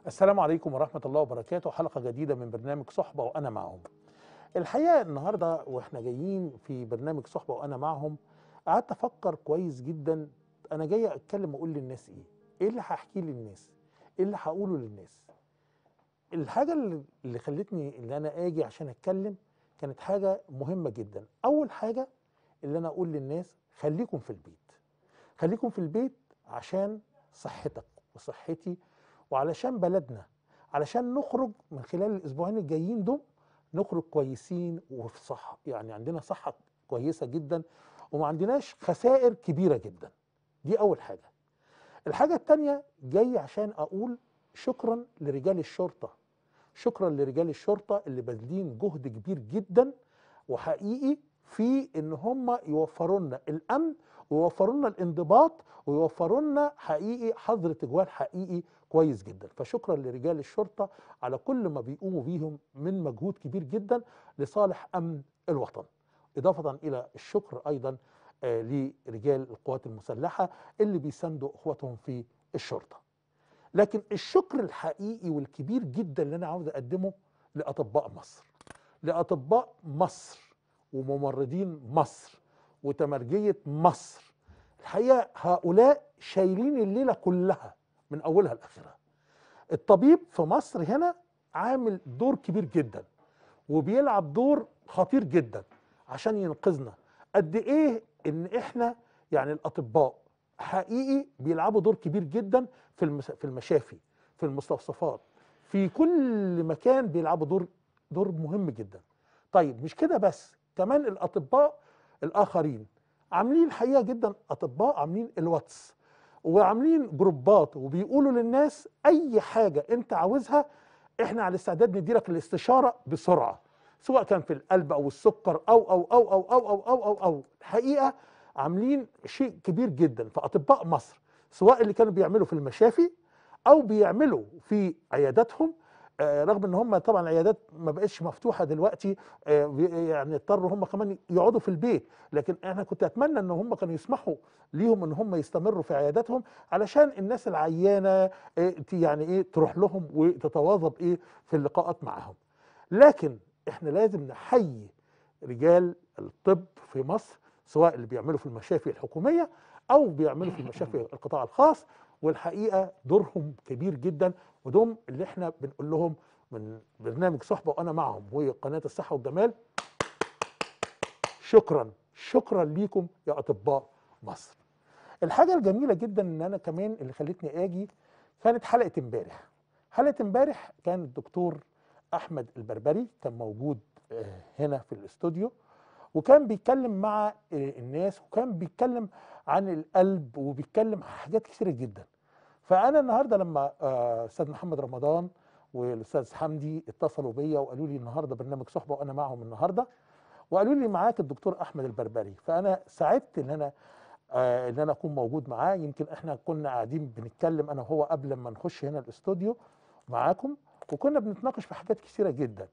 السلام عليكم ورحمة الله وبركاته حلقة جديدة من برنامج صحبة وأنا معهم الحقيقة النهاردة وإحنا جايين في برنامج صحبة وأنا معهم قعدت أفكر كويس جدا أنا جاي أتكلم وأقول للناس إيه إيه اللي هحكيه للناس إيه اللي هقوله للناس الحاجة اللي اللي خلتني اللي أنا أجي عشان أتكلم كانت حاجة مهمة جدا أول حاجة اللي أنا أقول للناس خليكم في البيت خليكم في البيت عشان صحتك وصحتي وعلشان بلدنا علشان نخرج من خلال الاسبوعين الجايين دول نخرج كويسين وفي صحه يعني عندنا صحه كويسه جدا وما عندناش خسائر كبيره جدا دي اول حاجه الحاجه التانية جاي عشان اقول شكرا لرجال الشرطه شكرا لرجال الشرطه اللي باذلين جهد كبير جدا وحقيقي في ان هم يوفروا لنا الامن ويوفروا لنا الانضباط ويوفروا لنا حقيقي حظر تجوال حقيقي كويس جدا فشكرا لرجال الشرطه على كل ما بيقوموا بيهم من مجهود كبير جدا لصالح امن الوطن اضافه الى الشكر ايضا آه، لرجال القوات المسلحه اللي بيساندوا اخواتهم في الشرطه لكن الشكر الحقيقي والكبير جدا اللي انا عاوز اقدمه لاطباء مصر لاطباء مصر وممرضين مصر وتمرجيه مصر الحقيقه هؤلاء شايلين الليله كلها من اولها لاخرها الطبيب في مصر هنا عامل دور كبير جدا وبيلعب دور خطير جدا عشان ينقذنا قد ايه ان احنا يعني الاطباء حقيقي بيلعبوا دور كبير جدا في المس- في المشافي في المستوصفات في كل مكان بيلعبوا دور دور مهم جدا طيب مش كده بس كمان الاطباء الاخرين عاملين الحقيقه جدا اطباء عاملين الواتس وعاملين جروبات وبيقولوا للناس اي حاجه انت عاوزها احنا على استعداد نديلك الاستشاره بسرعه سواء كان في القلب او السكر او او او او او او او او, أو. الحقيقه عاملين شيء كبير جدا في اطباء مصر سواء اللي كانوا بيعملوا في المشافي او بيعملوا في عياداتهم آه، رغم ان هم طبعا العيادات ما بقتش مفتوحه دلوقتي آه، بي- يعني اضطروا هم كمان يقعدوا في البيت لكن انا كنت اتمنى ان هم كانوا يسمحوا ليهم ان هم يستمروا في عياداتهم علشان الناس العيانه آه، ت- يعني ايه تروح لهم وتتواظب ايه في اللقاءات معهم لكن احنا لازم نحيي رجال الطب في مصر سواء اللي بيعملوا في المشافي الحكوميه او بيعملوا في المشافي القطاع الخاص والحقيقه دورهم كبير جدا ودول اللي احنا بنقول لهم من برنامج صحبه وانا معهم وقناه الصحه والجمال شكرا شكرا ليكم يا اطباء مصر الحاجه الجميله جدا ان انا كمان اللي خلتني اجي كانت حلقه امبارح حلقه امبارح كان الدكتور احمد البربري كان موجود آه، هنا في الاستوديو وكان بيتكلم مع آه، الناس وكان بيتكلم عن القلب وبيتكلم عن حاجات كثيره جدا فانا النهارده لما آه، استاذ محمد رمضان والاستاذ حمدي اتصلوا بيا وقالوا لي النهارده برنامج صحبه وانا معهم النهارده وقالوا لي معاك الدكتور احمد البربري فانا سعدت ان انا آه ان انا اكون موجود معاه يمكن احنا كنا قاعدين بنتكلم انا وهو قبل ما نخش هنا الاستوديو معاكم وكنا بنتناقش في حاجات كثيره جدا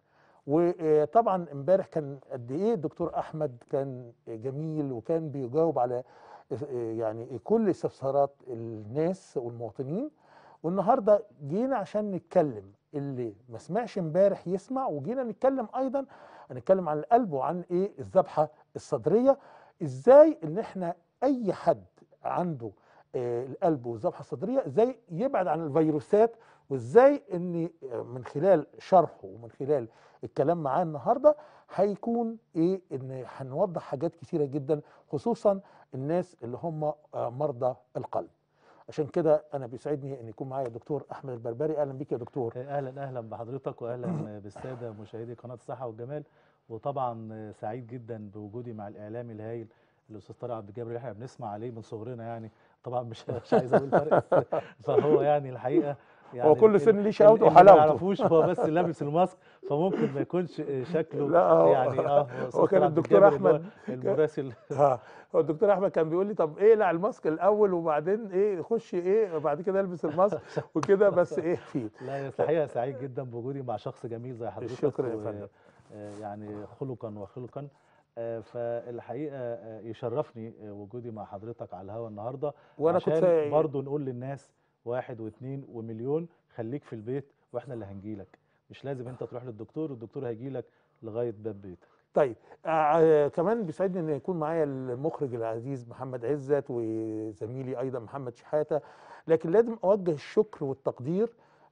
وطبعا امبارح كان قد ايه الدكتور احمد كان جميل وكان بيجاوب على آه، يعني كل استفسارات الناس والمواطنين والنهارده جينا عشان نتكلم اللي ما سمعش امبارح يسمع وجينا نتكلم ايضا هنتكلم عن القلب وعن ايه الذبحه الصدريه ازاي ان احنا اي حد عنده آه، القلب والذبحه الصدريه ازاي يبعد عن الفيروسات وازاي ان آه، من خلال شرحه ومن خلال الكلام معاه النهارده هيكون ايه ان هنوضح حاجات كتيره جدا خصوصا الناس اللي هم آه، مرضى القلب عشان كده انا بيسعدني ان يكون معايا الدكتور احمد البربري اهلا بيك يا دكتور اهلا اهلا بحضرتك واهلا بالساده مشاهدي قناه الصحه والجمال وطبعا سعيد جدا بوجودي مع الاعلامي الهايل الاستاذ طارق عبد الجابر اللي احنا بنسمع عليه من صغرنا يعني طبعا مش مش عايز اقول فرق فهو يعني الحقيقه يعني هو كل ال- سن ليه ال- شقاوته اللي ما وحلاوته. يعرفوش هو بس لابس الماسك فممكن ما يكونش شكله لا، هو- يعني اه هو كان أستاذ عبد الدكتور الجابر اللي هو أحمد المراسل ها هو الدكتور احمد كان بيقول لي طب ايه اقلع الماسك الاول وبعدين ايه خش ايه وبعد كده البس الماسك وكده بس ايه فيه لا الحقيقه سعيد جدا بوجودي مع شخص جميل زي حضرتك الشكر يا و- فندم. آه، يعني خلقا وخلقا آه، فالحقيقه آه، يشرفني آه، وجودي مع حضرتك على الهوا النهارده وانا كنت عشان سا- برضو نقول للناس واحد واثنين ومليون خليك في البيت واحنا اللي هنجيلك مش لازم انت تروح للدكتور والدكتور هيجيلك لغايه باب بيتك طيب آه كمان بيسعدني ان يكون معايا المخرج العزيز محمد عزت وزميلي ايضا محمد شحاته لكن لازم اوجه الشكر والتقدير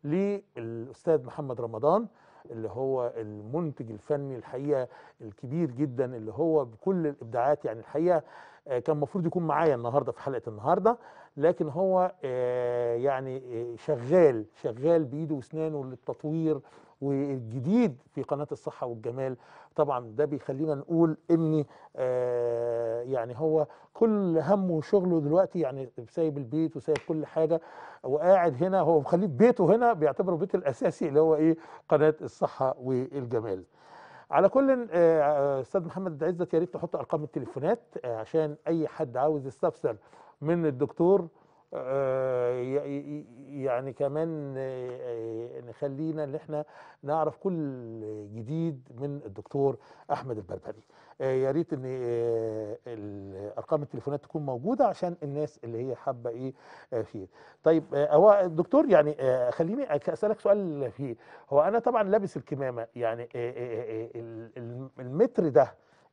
للاستاذ محمد رمضان اللي هو المنتج الفني الحقيقه الكبير جدا اللي هو بكل الابداعات يعني الحقيقه آه، كان المفروض يكون معايا النهارده في حلقه النهارده لكن هو آه، يعني آه، شغال شغال بايده واسنانه للتطوير والجديد في قناه الصحه والجمال طبعا ده بيخلينا نقول ان آه، يعني هو كل همه وشغله دلوقتي يعني سايب البيت وسايب كل حاجه وقاعد هنا هو مخليه بيته هنا بيعتبره بيته الاساسي اللي هو ايه قناه الصحه والجمال. على كل آه، آه، استاذ محمد عزت يا ريت تحط ارقام التليفونات آه، عشان اي حد عاوز يستفسر من الدكتور آه، ي- ي- يعني كمان آه، آه، نخلينا ان احنا نعرف كل جديد من الدكتور احمد البربري آه، يا ريت ان آه، ال- ارقام التليفونات تكون موجوده عشان الناس اللي هي حابه ايه آه، فيه طيب آه، هو الدكتور يعني آه، خليني أك- اسالك سؤال فيه هو انا طبعا لابس الكمامه يعني آه، آه، آه، ال- ال- المتر ده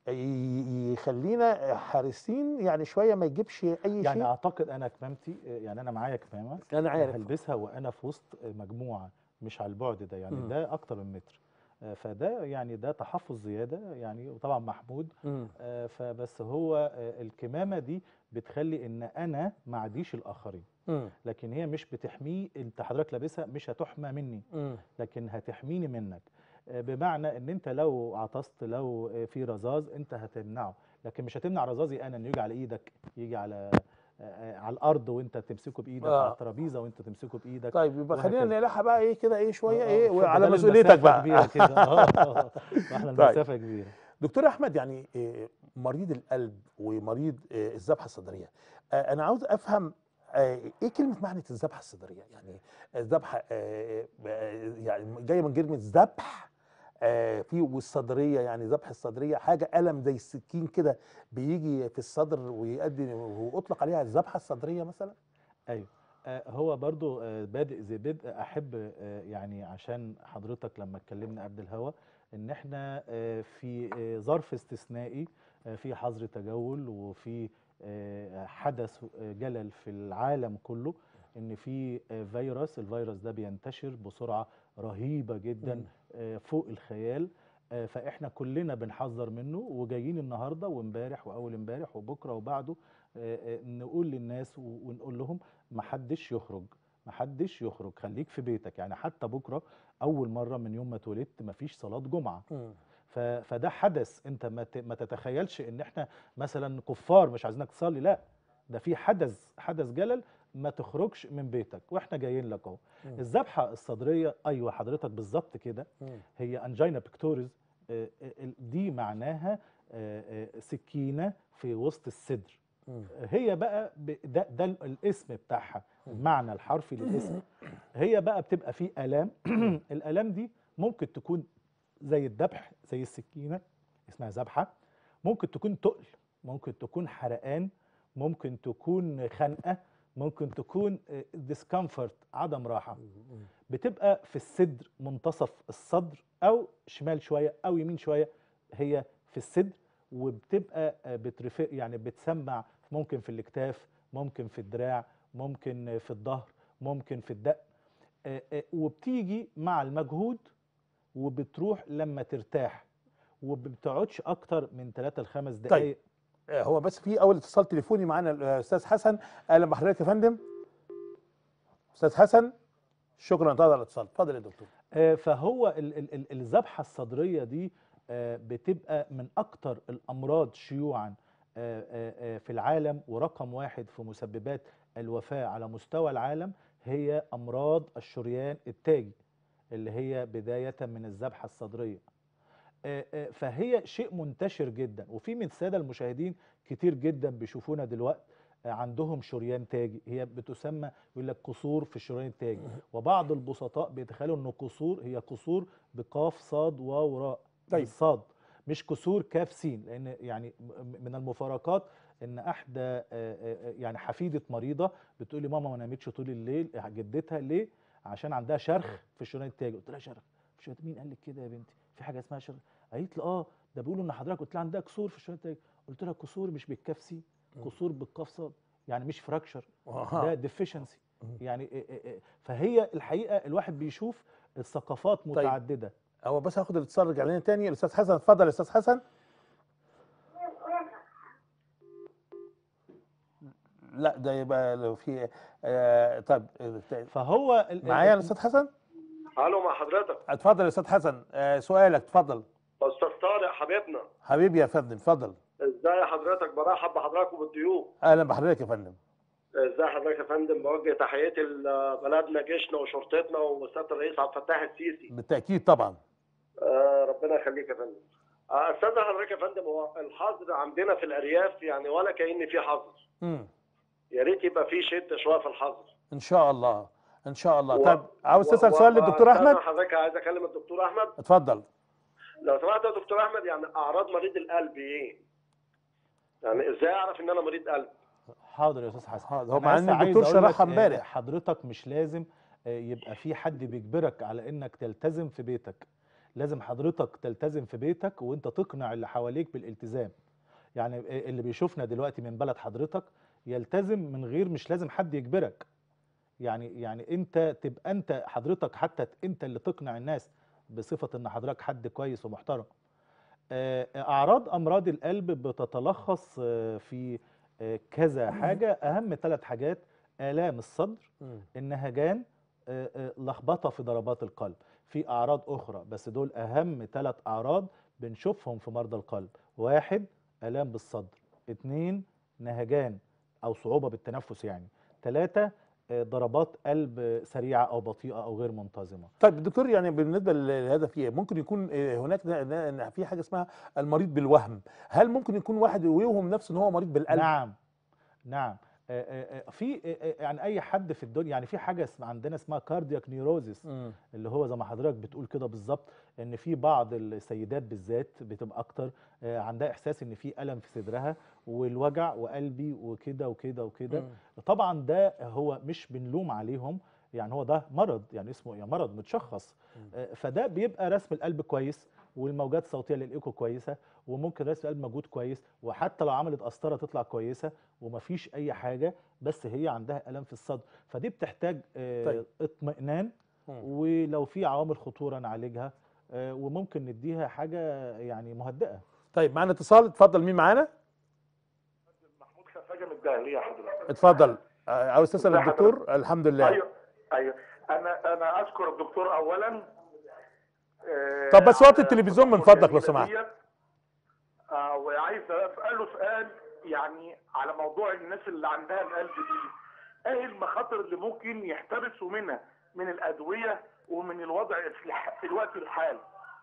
ي- يخلينا حريصين يعني شويه ما يجيبش اي يعني شيء اعتقد انا كمامتي يعني انا معايا كمامه انا عارف هلبسها وانا في وسط مجموعه مش على البعد ده يعني مم. ده اكتر من متر آه، فده يعني ده تحفظ زياده يعني وطبعا محمود مم. آه، فبس هو آه، الكمامه دي بتخلي ان انا ما اعديش الاخرين مم. لكن هي مش بتحميه انت حضرتك لابسها مش هتحمى مني مم. لكن هتحميني منك آه، بمعنى ان انت لو عطست لو آه، في رذاذ انت هتمنعه لكن مش هتمنع رذاذي انا انه يجي على ايدك يجي على آه، آه، على الارض وانت تمسكه بايدك آه. على الترابيزه وانت تمسكه بايدك طيب يبقى خلينا وهكذا. نلاحها بقى ايه كده ايه شويه آه، ايه آه، وعلى فبدل مسؤوليتك المسافة بقى كبيره كده اه آه، واحنا طيب. المسافه كبيره دكتور احمد يعني إيه، مريض القلب ومريض إيه، الذبحه الصدريه آه، انا عاوز افهم آه، ايه كلمه معنى الذبحه الصدريه يعني الذبحه آه، آه، يعني جايه من كلمه ذبح آه، في والصدريه يعني ذبح الصدريه حاجه الم زي السكين كده بيجي في الصدر ويؤدي واطلق عليها الذبحه الصدريه مثلا ايوه آه، هو برضو آه، بادئ زي بدء احب آه، يعني عشان حضرتك لما اتكلمنا قبل الهوا ان احنا آه، في آه، ظرف استثنائي آه، في حظر تجول وفي آه، حدث آه، جلل في العالم كله ان في آه، فيروس الفيروس ده بينتشر بسرعه رهيبه جدا مم. آه، فوق الخيال آه، فاحنا كلنا بنحذر منه وجايين النهارده وامبارح واول امبارح وبكره وبعده آه، آه، نقول للناس و- ونقول لهم محدش يخرج محدش يخرج خليك في بيتك يعني حتى بكره اول مره من يوم ما اتولدت مفيش صلاه جمعه مم. ف- فده حدث انت ما ت- ما تتخيلش ان احنا مثلا كفار مش عايزينك تصلي لا ده في حدث حدث جلل ما تخرجش من بيتك واحنا جايين لك اهو مم. الذبحه الصدريه ايوه حضرتك بالظبط كده مم. هي انجينا بيكتوريز آه، آه، دي معناها آه، آه، سكينه في وسط الصدر مم. هي بقى ب- ده ده ال- الاسم بتاعها مم. المعنى الحرفي للاسم هي بقى بتبقى فيه الام الالام دي ممكن تكون زي الذبح زي السكينه اسمها ذبحه ممكن تكون تقل ممكن تكون حرقان ممكن تكون خنقه ممكن تكون ديسكمفورت عدم راحه مم. بتبقى في الصدر منتصف الصدر او شمال شويه او يمين شويه هي في الصدر وبتبقى آه، بترفق يعني بتسمع ممكن في الاكتاف ممكن في الدراع ممكن آه، في الظهر ممكن في الدق آه، آه، وبتيجي مع المجهود وبتروح لما ترتاح وبتقعدش اكتر من 3 ل 5 دقائق آه، هو بس في اول اتصال تليفوني معانا الاستاذ حسن اهلا بحضرتك يا فندم استاذ حسن شكرا انتظر على الاتصال اتفضل يا دكتور آه، فهو ال- ال- ال- الذبحه الصدريه دي آه، بتبقى من اكتر الامراض شيوعا آه، آه، آه، في العالم ورقم واحد في مسببات الوفاه على مستوى العالم هي امراض الشريان التاجي اللي هي بدايه من الذبحه الصدريه آه، آه، فهي شيء منتشر جدا وفي من الساده المشاهدين كتير جدا بيشوفونا دلوقتي آه، عندهم شريان تاجي هي بتسمى يقول لك قصور في الشريان التاجي وبعض البسطاء بيتخيلوا ان قصور هي قصور بقاف صاد واو راء طيب. الصاد مش كسور كاف سين لان يعني م- من المفارقات ان احدى آه، آه، يعني حفيده مريضه بتقول لي ماما ما نامتش طول الليل جدتها ليه عشان عندها شرخ في الشريان التاجي قلت لها شرخ في الشريان مين قال لك كده يا بنتي في حاجه اسمها شرخ قالت لي اه ده بيقولوا ان حضرتك قلت لها عندها كسور في الشريان التاجي قلت لها كسور مش بالكاف سي مم. كسور بالقاف صاد يعني مش فراكشر ده أها. ديفيشنسي مم. يعني إيه إيه إيه. فهي الحقيقه الواحد بيشوف الثقافات متعدده هو بس هاخد الاتصال رجع لنا تاني الاستاذ حسن اتفضل يا استاذ حسن لا ده يبقى لو في آه طب آه، فهو ال- معايا يا ال- استاذ حسن الو مع حضرتك اتفضل يا استاذ حسن آه سؤالك اتفضل استاذ طارق حبيبنا حبيبي يا فندم اتفضل ازاي حضرتك برحب بحضرتك وبالضيوف اهلا بحضرتك يا فندم ازاي حضرتك يا فندم بوجه تحياتي لبلدنا جيشنا وشرطتنا وسياده الرئيس عبد الفتاح السيسي بالتاكيد طبعا آه ربنا يخليك يا فندم آه، استاذ حضرتك يا فندم هو الحظر عندنا في الارياف يعني ولا كأن في حظر مم. يا ريت يبقى في شده شويه في الحظر ان شاء الله ان شاء الله و- طب عاوز و- تسال و- سؤال للدكتور وأستاذ احمد حضرتك عايز اكلم الدكتور احمد اتفضل لو سمحت يا دكتور احمد يعني اعراض مريض القلب ايه؟ يعني ازاي اعرف ان انا مريض قلب؟ حاضر يا استاذ حسن حاضر. هو أنا مع بس إن عايز الدكتور أقول لك، شرحها آه، امبارح. حضرتك مش لازم آه، يبقى في حد بيجبرك على انك تلتزم في بيتك لازم حضرتك تلتزم في بيتك وانت تقنع اللي حواليك بالالتزام يعني آه، اللي بيشوفنا دلوقتي من بلد حضرتك يلتزم من غير مش لازم حد يجبرك يعني يعني انت تبقى انت حضرتك حتى انت اللي تقنع الناس بصفة ان حضرتك حد كويس ومحترم آه، اعراض امراض القلب بتتلخص آه، في آه، كذا حاجة اهم ثلاث حاجات الام الصدر مم. النهجان آه، آه، لخبطه في ضربات القلب في اعراض اخرى بس دول اهم ثلاث اعراض بنشوفهم في مرضى القلب واحد الام بالصدر اتنين نهجان او صعوبه بالتنفس يعني ثلاثه ضربات قلب سريعه او بطيئه او غير منتظمه طيب دكتور يعني بالنسبه لهذا في ممكن يكون آه، هناك ن- ن- في حاجه اسمها المريض بالوهم هل ممكن يكون واحد يوهم نفسه ان هو مريض بالقلب نعم نعم آه، آه، آه، في آه، آه، يعني اي حد في الدنيا يعني في حاجه اسم- عندنا اسمها كاردياك نيروزيس مم. اللي هو زي ما حضرتك بتقول كده بالظبط ان في بعض السيدات بالذات بتبقى اكتر آه، عندها احساس ان في الم في صدرها والوجع وقلبي وكده وكده وكده مم. طبعا ده هو مش بنلوم عليهم يعني هو ده مرض يعني اسمه يا مرض متشخص مم. آه، فده بيبقى رسم القلب كويس والموجات الصوتيه للايكو كويسه وممكن رسم القلب موجود كويس وحتى لو عملت قسطره تطلع كويسه ومفيش اي حاجه بس هي عندها الم في الصدر فدي بتحتاج آه، طيب. اطمئنان مم. ولو في عوامل خطوره نعالجها آه، وممكن نديها حاجه يعني مهدئه طيب معانا اتصال اتفضل مين معانا محمود خفاجه من الدهليه حضرتك اتفضل آه، عاوز تسال ازي الدكتور الحمد لله ايوه ايوه انا انا اشكر الدكتور اولا آه، طب بس وطي على التلفزيون من الخطوة فضلك لو الجميلة سمحت. ديت. آه وعايز اساله سؤال يعني على موضوع الناس اللي عندها القلب دي ايه المخاطر اللي ممكن يحترسوا منها من الادويه ومن الوضع في الح- في الوقت الحالي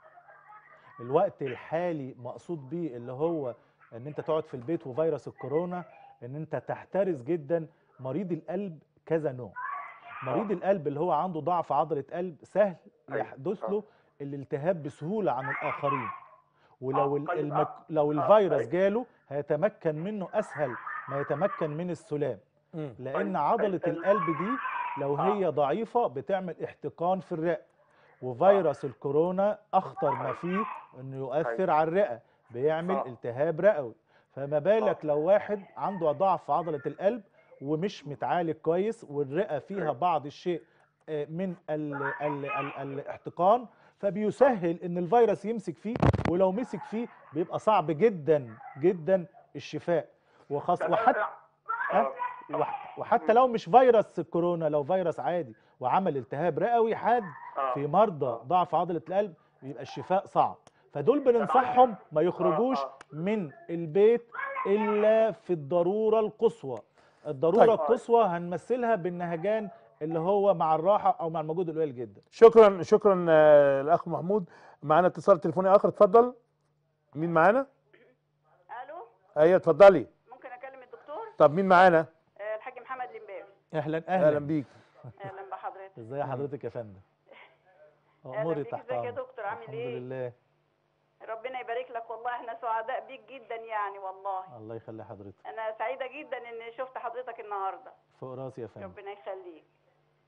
الوقت الحالي مقصود بيه اللي هو ان انت تقعد في البيت وفيروس الكورونا ان انت تحترس جدا مريض القلب كذا نوع مريض القلب اللي هو عنده ضعف عضلة قلب سهل أيوة. يحدث آه. له الالتهاب بسهولة عن الآخرين ولو آه، ال- طيب، المك... آه. لو آه، الفيروس أيوة. جاله هيتمكن منه أسهل ما يتمكن من السلام مم. لأن طيب، عضلة ال- ال- القلب دي لو آه. هي ضعيفة بتعمل احتقان في الرئة وفيروس الكورونا أخطر ما فيه إنه يؤثر على الرئة بيعمل آه. التهاب رئوي فما بالك لو واحد عنده ضعف في عضلة القلب ومش متعالج كويس والرئة فيها أيوة. بعض الشيء آه، من ال ال ال الاحتقان فبيسهل ان الفيروس يمسك فيه ولو مسك فيه بيبقى صعب جدا جدا الشفاء وخاص وحتى آه. وح- وحتى لو مش فيروس الكورونا لو فيروس عادي وعمل التهاب رئوي حاد آه. في مرضى ضعف عضلة القلب بيبقى الشفاء صعب فدول بننصحهم ما يخرجوش آه. من البيت الا في الضرورة القصوى الضرورة طيب. القصوى هنمثلها بالنهجان اللي هو مع الراحة او مع المجهود القليل جدا شكرا شكرا آه، الاخ محمود معانا اتصال تليفوني اخر اتفضل مين معانا الو ايوه اتفضلي ممكن اكلم الدكتور طب مين معانا آه، الحاج محمد لمباوي اهلا اهلا اهلا بيك اهلا بحضرتك ازي حضرتك يا فندم أهلا اموري بيك، تحت ازيك يا امرك دكتور، عامل الحمد إيه؟ لله ربنا يبارك لك والله احنا سعداء بيك جدا يعني والله الله يخلي حضرتك انا سعيده جدا ان شفت حضرتك النهارده فوق راسي يا فندم ربنا يخليك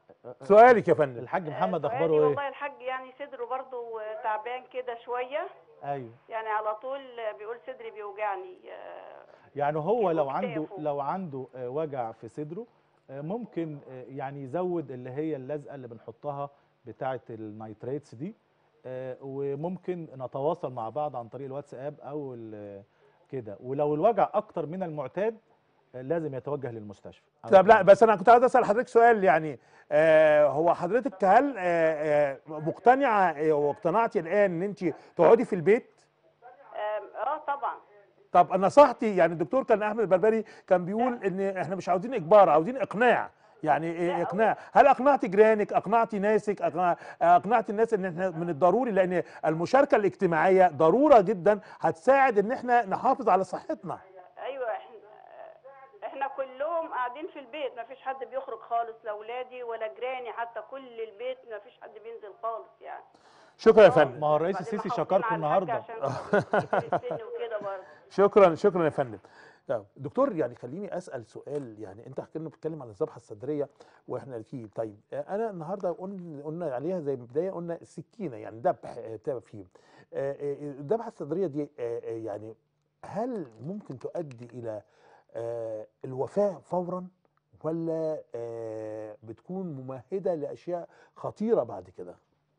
سؤالك يا فندم الحاج آه، محمد سؤالي اخباره ايه والله الحاج يعني صدره برضو تعبان كده شويه ايوه يعني على طول بيقول صدري بيوجعني آه، يعني هو لو يكون عنده كتافه. لو عنده آه، وجع في صدره آه، ممكن آه، يعني يزود اللي هي اللزقه اللي بنحطها بتاعه النيتريتس دي آه، وممكن نتواصل مع بعض عن طريق الواتساب او ال- كده ولو الوجع اكتر من المعتاد آه، لازم يتوجه للمستشفى على طب لا طول. بس انا كنت عايز اسال حضرتك سؤال يعني آه هو حضرتك هل آه آه مقتنعه آه، واقتنعتي الان ان انت تقعدي في البيت آم، اه طبعا طب نصحتي يعني الدكتور كان احمد البربري كان بيقول ان احنا مش عاوزين اجبار عاوزين اقناع يعني إيه لا، اقناع هل اقنعت جيرانك اقنعت ناسك أقنع- اقنعت الناس ان احنا من الضروري لان المشاركه الاجتماعيه ضروره جدا هتساعد ان احنا نحافظ على صحتنا ايوه احنا احنا كلهم قاعدين في البيت ما فيش حد بيخرج خالص لا اولادي ولا جيراني حتى كل البيت ما فيش حد بينزل خالص يعني شكرا يا فندم ما هو الرئيس وبعدين السيسي محافظين شكركم على الحاج النهارده عشان كبير السن وكده برضه شكرا شكرا يا فندم طيب دكتور يعني خليني اسال سؤال يعني انت كنا بتتكلم عن الذبحه الصدريه واحنا فيه طيب آه، انا النهارده قلنا قلنا عليها زي البدايه قلنا السكينه يعني ذبح آه، بتبقى فيه آه، آه، الذبحه الصدريه دي آه، آه، يعني هل ممكن تؤدي الى آه، الوفاه فورا ولا آه، بتكون ممهده لاشياء خطيره بعد كده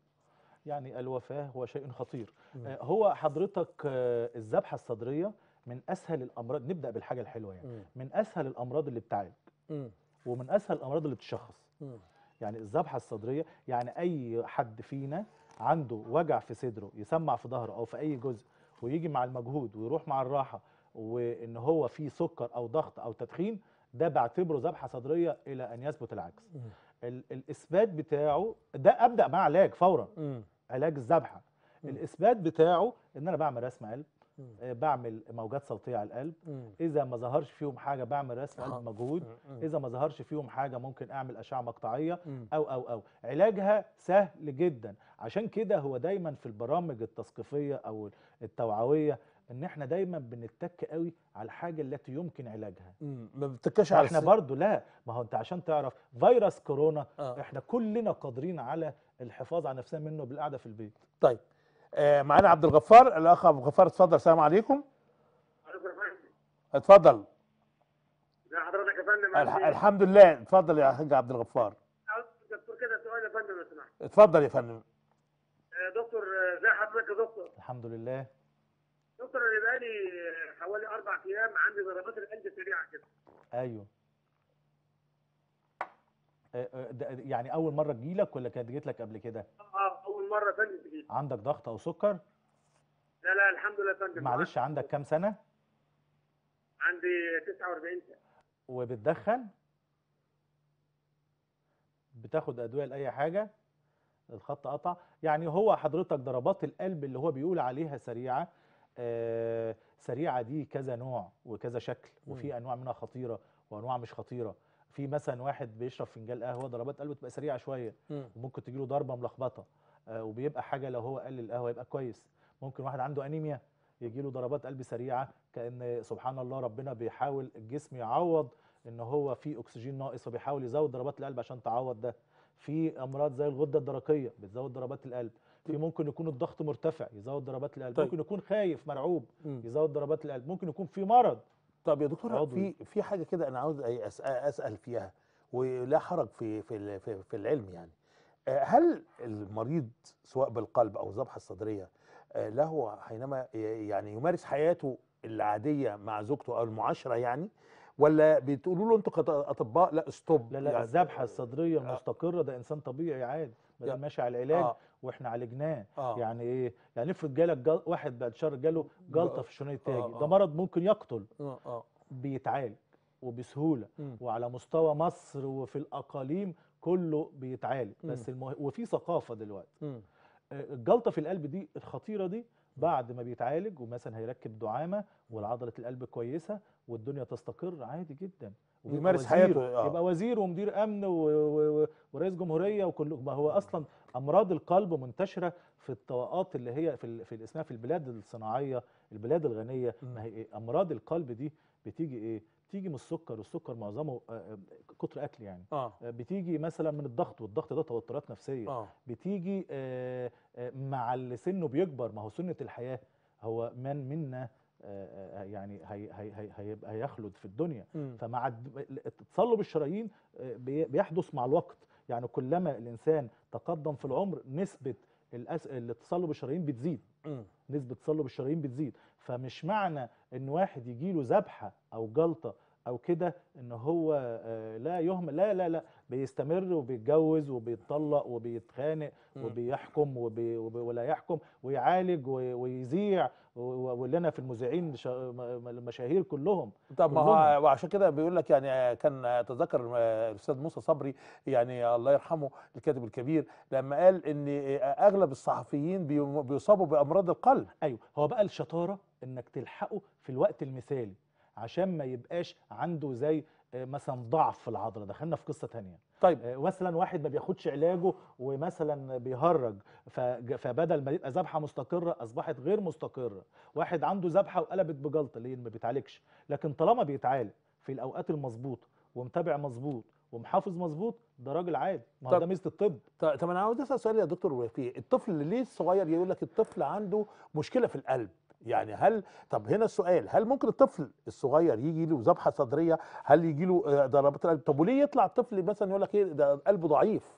يعني الوفاه هو شيء خطير مم. آه، هو حضرتك آه، الذبحه الصدريه من اسهل الامراض نبدا بالحاجه الحلوه يعني مم. من اسهل الامراض اللي بتعالج مم. ومن اسهل الامراض اللي بتشخص مم. يعني الذبحه الصدريه يعني اي حد فينا عنده وجع في صدره يسمع في ظهره او في اي جزء ويجي مع المجهود ويروح مع الراحه وان هو في سكر او ضغط او تدخين ده بعتبره ذبحه صدريه الى ان يثبت العكس مم. ال الاثبات بتاعه ده ابدا مع علاج فورا مم. علاج الذبحه مم. الاثبات بتاعه ان انا بعمل رسم قلب مم. آه، بعمل موجات صوتيه على القلب مم. اذا ما ظهرش فيهم حاجه بعمل رسم آه. قلب مجهود مم. اذا ما ظهرش فيهم حاجه ممكن اعمل اشعه مقطعيه مم. او او او علاجها سهل جدا عشان كده هو دايما في البرامج التثقيفيه او التوعويه ان احنا دايما بنتك قوي على الحاجه التي يمكن علاجها مم. ما بتتكاش على احنا الس- برضو لا ما هو انت عشان تعرف فيروس كورونا آه. احنا كلنا قادرين على الحفاظ على نفسنا منه بالقعده في البيت طيب آه معانا عبد الغفار الاخ عبد الغفار اتفضل السلام عليكم اتفضل ازي حضرتك يا فندم الح عندي- الحمد لله اتفضل يا حاج عبد الغفار عاوز دكتور كده سؤال يا فندم لو سمحت اتفضل يا فندم آه، دكتور آه، ازي حضرتك يا دكتور الحمد لله دكتور انا بقالي آه، حوالي اربع ايام عندي ضربات القلب سريعه كده ايوه آه، آه، ده- يعني اول مره تجيلك ولا كانت جيت لك قبل كده اه اول مره فندم تجي عندك ضغط او سكر لا لا الحمد لله يا فندم معلش عندك كام سنه عندي 49 سنه وبتدخن بتاخد ادويه لاي حاجه الخط قطع يعني هو حضرتك ضربات القلب اللي هو بيقول عليها سريعه آه سريعه دي كذا نوع وكذا شكل وفي انواع منها خطيره وانواع مش خطيره في مثلا واحد بيشرب فنجان قهوه ضربات قلبه تبقى سريعه شويه مم. وممكن تجيله ضربه ملخبطه آه وبيبقى حاجه لو هو قلل القهوه يبقى كويس ممكن واحد عنده انيميا يجيله ضربات قلب سريعه كان سبحان الله ربنا بيحاول الجسم يعوض ان هو في اكسجين ناقص فبيحاول يزود ضربات القلب عشان تعوض ده في امراض زي الغده الدرقيه بتزود ضربات القلب في ممكن يكون الضغط مرتفع يزود ضربات القلب طيب. ممكن يكون خايف مرعوب مم. يزود ضربات القلب ممكن يكون في مرض طب يا دكتور عضوي. في في حاجه كده انا عاوز أي أسأل, اسال فيها ولا حرج في في ال- في, في العلم يعني آه، هل المريض سواء بالقلب او الذبحه الصدريه آه، له حينما ي- يعني يمارس حياته العاديه مع زوجته او المعاشره يعني ولا بتقولوا له انتوا كاطباء لا ستوب لا لا يعني الذبحه الصدريه المستقره ده انسان طبيعي عادي يا- بدل ماشي على العلاج آه. واحنا عالجناه آه. يعني ايه يعني افرض جالك جل... واحد بعد شهر جاله جلطه في الشريان التاجي آه، ده آه. مرض ممكن يقتل اه اه بيتعالج وبسهوله مم. وعلى مستوى مصر وفي الاقاليم كله بيتعالج مم. بس المه... وفي ثقافه دلوقتي مم. آه، الجلطه في القلب دي الخطيره دي بعد ما بيتعالج ومثلا هيركب دعامه والعضله القلب كويسه والدنيا تستقر عادي جدا ويبقى ويمارس وزير- حياته، آه. يبقى وزير ومدير امن و... و... و... ورئيس جمهوريه وكل ما هو اصلا امراض القلب منتشره في الطبقات اللي هي في ال... في اسمها في البلاد الصناعيه البلاد الغنيه مم. ما هي إيه؟ امراض القلب دي بتيجي ايه بتيجي من السكر والسكر معظمه آه، آه، كتر اكل يعني اه آه، بتيجي مثلا من الضغط والضغط ده توترات نفسيه اه بتيجي آه، آه، مع اللي سنه بيكبر ما هو سنه الحياه هو من منا آه، آه، يعني هي هي هي هيبقى هيخلد في الدنيا مم. فمع الد- تصلب الشرايين آه، بي- بيحدث مع الوقت يعني كلما الانسان تقدم في العمر نسبه الأس... تصلب الشرايين بتزيد مم. نسبه تصلب الشرايين بتزيد فمش معنى ان واحد يجي له ذبحه او جلطه او كده ان هو آه، لا يهمل لا لا لا بيستمر وبيتجوز وبيتطلق وبيتخانق مم. وبيحكم وبي وبي ولا يحكم ويعالج وي- ويذيع و- و- ولنا في المذيعين شا- م- م- المشاهير كلهم طب ما كلهم. هو وعشان كده بيقول لك يعني كان اتذكر الاستاذ موسى صبري يعني الله يرحمه الكاتب الكبير لما قال ان اغلب الصحفيين بي- بيصابوا بامراض القلب ايوه هو بقى الشطاره انك تلحقه في الوقت المثالي عشان ما يبقاش عنده زي آه، مثلا ضعف في العضله دخلنا في قصه تانية طيب آه، مثلا واحد ما بياخدش علاجه ومثلا بيهرج فج- فبدل ما يبقى ذبحه مستقره اصبحت غير مستقره واحد عنده ذبحه وقلبت بجلطه ليه ما بيتعالجش لكن طالما بيتعالج في الاوقات المظبوطه ومتابع مظبوط ومحافظ مظبوط ده راجل عادي ما هو طب- ده ميزه الطب ط- طب انا عاوز اسال سؤال يا دكتور وفي الطفل اللي ليه الصغير يقول لك الطفل عنده مشكله في القلب يعني هل طب هنا السؤال هل ممكن الطفل الصغير يجي له ذبحه صدريه هل يجي له آه، ضربات القلب طب وليه يطلع الطفل مثلا يقول لك ايه ده قلبه ضعيف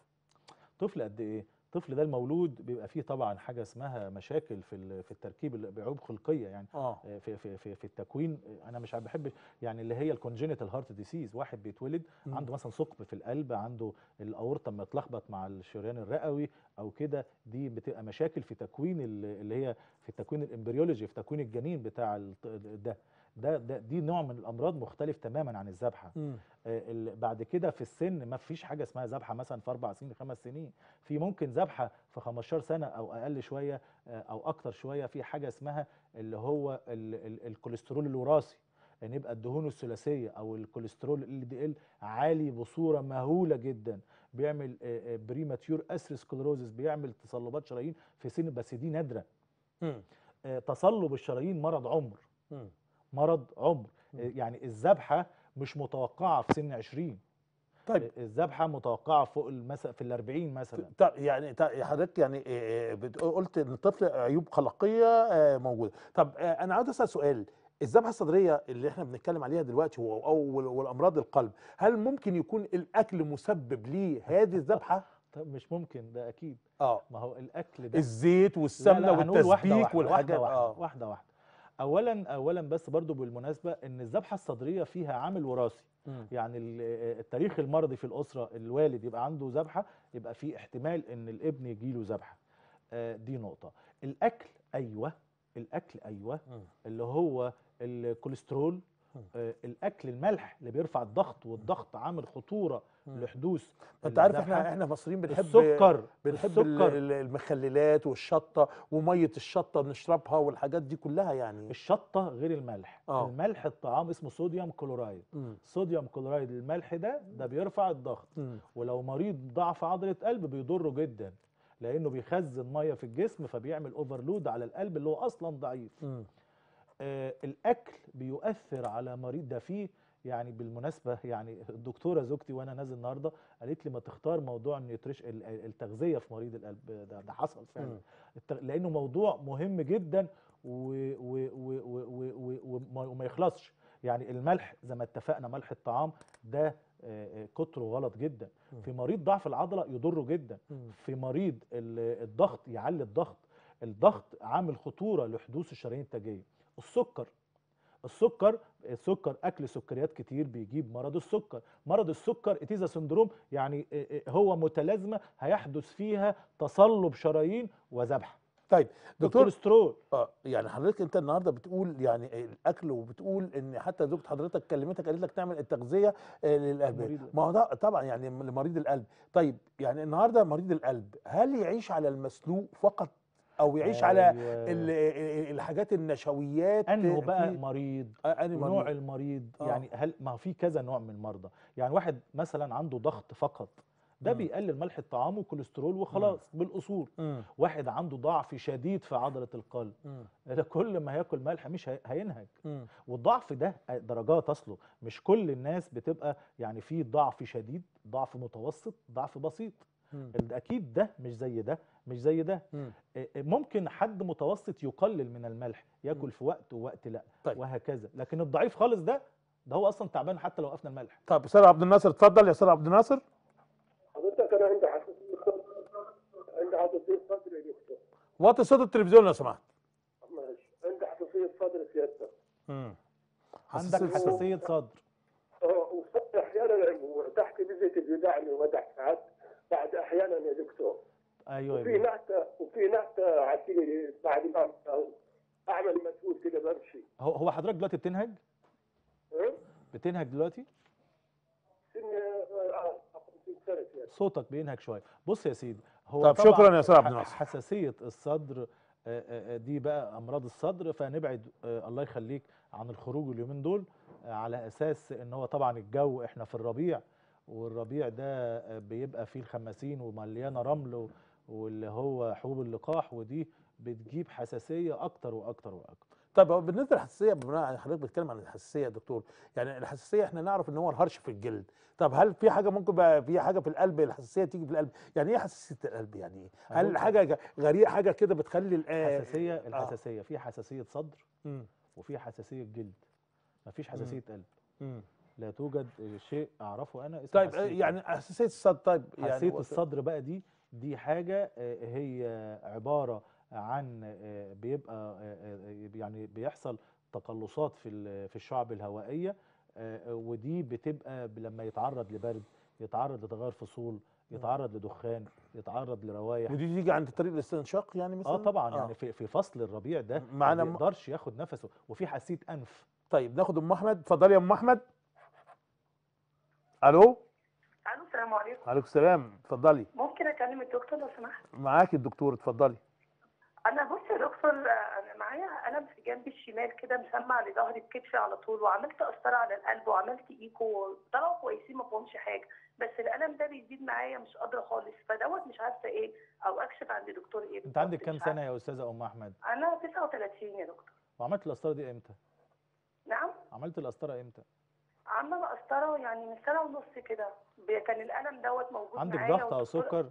طفل قد ايه الطفل ده المولود بيبقى فيه طبعا حاجه اسمها مشاكل في ال- في التركيب اللي بعيوب خلقيه يعني اه آه، في في في, في التكوين آه، انا مش بحب يعني اللي هي الكونجينيتال هارت ديسيز واحد بيتولد مم. عنده مثلا ثقب في القلب عنده الاورطه متلخبط مع الشريان الرئوي او كده دي بتبقى مشاكل في تكوين ال- اللي هي في تكوين الامبريولوجي في تكوين الجنين بتاع الط- ده ده ده دي نوع من الامراض مختلف تماما عن الذبحه مم. آه، ال- بعد كده في السن ما فيش حاجه اسمها ذبحه مثلا في اربع سنين خمس سنين في ممكن ذبحه في 15 سنه او اقل شويه آه، او اكتر شويه في حاجه اسمها اللي هو ال ال الكوليسترول الوراثي ان يبقى الدهون الثلاثيه او الكوليسترول ال دي ال عالي بصوره مهوله جدا بيعمل بريماتيور اسرسكلروزس بيعمل تصلبات شرايين في سن بس دي نادره مم. آه، تصلب الشرايين مرض عمر مم. مرض عمر مم. آه، يعني الذبحه مش متوقعه في سن 20 طيب آه، الذبحه متوقعه فوق المثلا في ال 40 مثلا طب يعني طب حضرتك يعني إيه إيه بت- قلت ان الطفل عيوب خلقيه آه، موجوده طب آه، انا عاوز اسال سؤال الذبحه الصدريه اللي احنا بنتكلم عليها دلوقتي و- او والامراض القلب هل ممكن يكون الاكل مسبب لهذه الذبحه طب مش ممكن ده اكيد اه ما هو الاكل ده الزيت لا والسمنه لا هنقول واحدة والتسبيك واحدة والحاجات واحدة اه واحدة, واحدة واحدة اولا اولا بس برضو بالمناسبه ان الذبحه الصدريه فيها عامل وراثي مم. يعني ال- التاريخ المرضي في الاسره الوالد يبقى عنده ذبحه يبقى في احتمال ان الابن يجيله ذبحه آه، دي نقطه الاكل ايوه الاكل ايوه مم. اللي هو الكوليسترول مم. آه، الاكل الملح اللي بيرفع الضغط والضغط عامل خطوره مم. لحدوث انت عارف الذبحة. احنا احنا مصريين بنحب السكر بنحب ال- السكر ال- المخللات والشطه وميه الشطه نشربها والحاجات دي كلها يعني الشطه غير الملح آه. الملح الطعام اسمه صوديوم كلورايد مم. صوديوم كلورايد الملح ده ده بيرفع الضغط مم. ولو مريض ضعف عضله قلب بيضره جدا لانه بيخزن ميه في الجسم فبيعمل اوفرلود على القلب اللي هو اصلا ضعيف مم. آه الاكل بيؤثر على مريض ده فيه يعني بالمناسبه يعني الدكتوره زوجتي وانا نازل النهارده قالت لي ما تختار موضوع النيوتريش ال- ال- التغذيه في مريض القلب ده, ده حصل فعلا مم. التغ- لانه موضوع مهم جدا و- و- و- و- و- و- وما وما يخلصش يعني الملح زي ما اتفقنا ملح الطعام ده آه، آه، كتره غلط جدا مم. في مريض ضعف العضله يضره جدا مم. في مريض ال- الضغط يعلي الضغط الضغط عامل خطوره لحدوث الشرايين التاجيه السكر السكر السكر اكل سكريات كتير بيجيب مرض السكر مرض السكر اتيزا سندروم يعني آه، آه، هو متلازمه هيحدث فيها تصلب شرايين وذبحه طيب دكتور الكوليسترول اه يعني حضرتك انت النهارده بتقول يعني الاكل وبتقول ان حتى زوجة حضرتك كلمتك قالت لك تعمل التغذيه آه، للقلب المريض. ما هو ده طبعا يعني لمريض القلب طيب يعني النهارده مريض القلب هل يعيش على المسلوق فقط او يعيش على أيوة. ال- ال- الحاجات النشويات انه بقى في- مريض آه، أنهي ونوع مريض؟ المريض آه. يعني هل ما هو في كذا نوع من المرضى يعني واحد مثلا عنده ضغط فقط ده مم. بيقلل ملح الطعام والكوليسترول وخلاص بالاصول مم. واحد عنده ضعف شديد في عضله القلب مم. ده كل ما ياكل ملح مش هي- هينهج مم. والضعف ده درجات اصله مش كل الناس بتبقى يعني في ضعف شديد ضعف متوسط ضعف بسيط مم. ال- اكيد ده مش زي ده مش زي ده مم. إيه إيه ممكن حد متوسط يقلل من الملح ياكل في وقت ووقت لا طيب. وهكذا لكن الضعيف خالص ده ده هو اصلا تعبان حتى لو وقفنا الملح طب استاذ عبد الناصر اتفضل يا استاذ عبد الناصر حضرتك انا عندي حساسيه صدر عندي حساسيه صدر يا دكتور وطي صوت التلفزيون لو سمحت ماشي عندي حساسيه صدر سيادتك مم. عندك حساسية حساسيه صدر اه وصدر احيانا تحت بزيت بيدعني وجع ساعات بعد احيانا يا دكتور ايوه يا وفي بيه. نعته وفي نعته عسيري بعد ما اعمل مجهود كده بمشي هو هو حضرتك دلوقتي بتنهج ها؟ بتنهج دلوقتي سن آه، 50 سنه سيادتك صوتك بينهج شويه بص يا سيدي هو طب طبعاً شكراً يا أستاذ عبد ح- الناصر. حساسيه الصدر آه، آه، آه، دي بقى امراض الصدر فنبعد آه، الله يخليك عن الخروج اليومين دول آه، على اساس ان هو طبعا الجو احنا في الربيع والربيع ده آه، بيبقى فيه الخماسين ومليانه رمل و- واللي هو حبوب اللقاح ودي بتجيب حساسيه اكتر واكتر واكتر طب هو بالنسبه للحساسيه بناء على حضرتك بتتكلم عن الحساسيه يا دكتور يعني الحساسيه احنا نعرف ان هو الهرش في الجلد طب هل في حاجه ممكن بقى في حاجه في القلب الحساسيه تيجي في القلب يعني ايه حساسيه القلب يعني ايه هل هقول- حاجه غريبه حاجه كده بتخلي ال- آه، حساسيه الحساسيه في حساسيه صدر مم. وفي حساسيه جلد مفيش حساسيه قلب مم. لا توجد شيء اعرفه انا اسمه طيب آه، حساسية قلب. يعني حساسيه الصدر طيب يعني حساسيه هو- الصدر بقى دي دي حاجه آه، هي عباره عن آه، بيبقى آه، آه، يعني بيحصل تقلصات في ال- في الشعب الهوائيه آه، ودي بتبقى ب- لما يتعرض لبرد يتعرض لتغير فصول يتعرض لدخان يتعرض لروايح ودي تيجي عند طريق الاستنشاق يعني مثلا اه طبعا يعني في في فصل الربيع ده معانا ما م- بيقدرش ياخد نفسه وفي حساسيه انف طيب ناخد ام احمد اتفضلي يا ام احمد الو الو السلام عليكم عليكم السلام اتفضلي ممكن اكلم الدكتور لو سمحت معاكي الدكتور اتفضلي انا بص يا دكتور آه، انا معايا الم في جنبي الشمال كده مسمع لظهري بكتفي على طول وعملت قسطره على القلب وعملت ايكو طلعوا كويسين ما فيهمش حاجه بس الالم ده بيزيد معايا مش قادره خالص فدوت مش عارفه ايه او اكشف عند دكتور ايه انت بالظبط، عندك كام مش سنه يا استاذه ام احمد عارفة. انا 39 يا دكتور وعملت القسطره دي امتى نعم عملت القسطره امتى عامله قسطره يعني من سنه ونص كده ب- كان الالم دوت موجود عندك معايا ضغط او والدكتور- سكر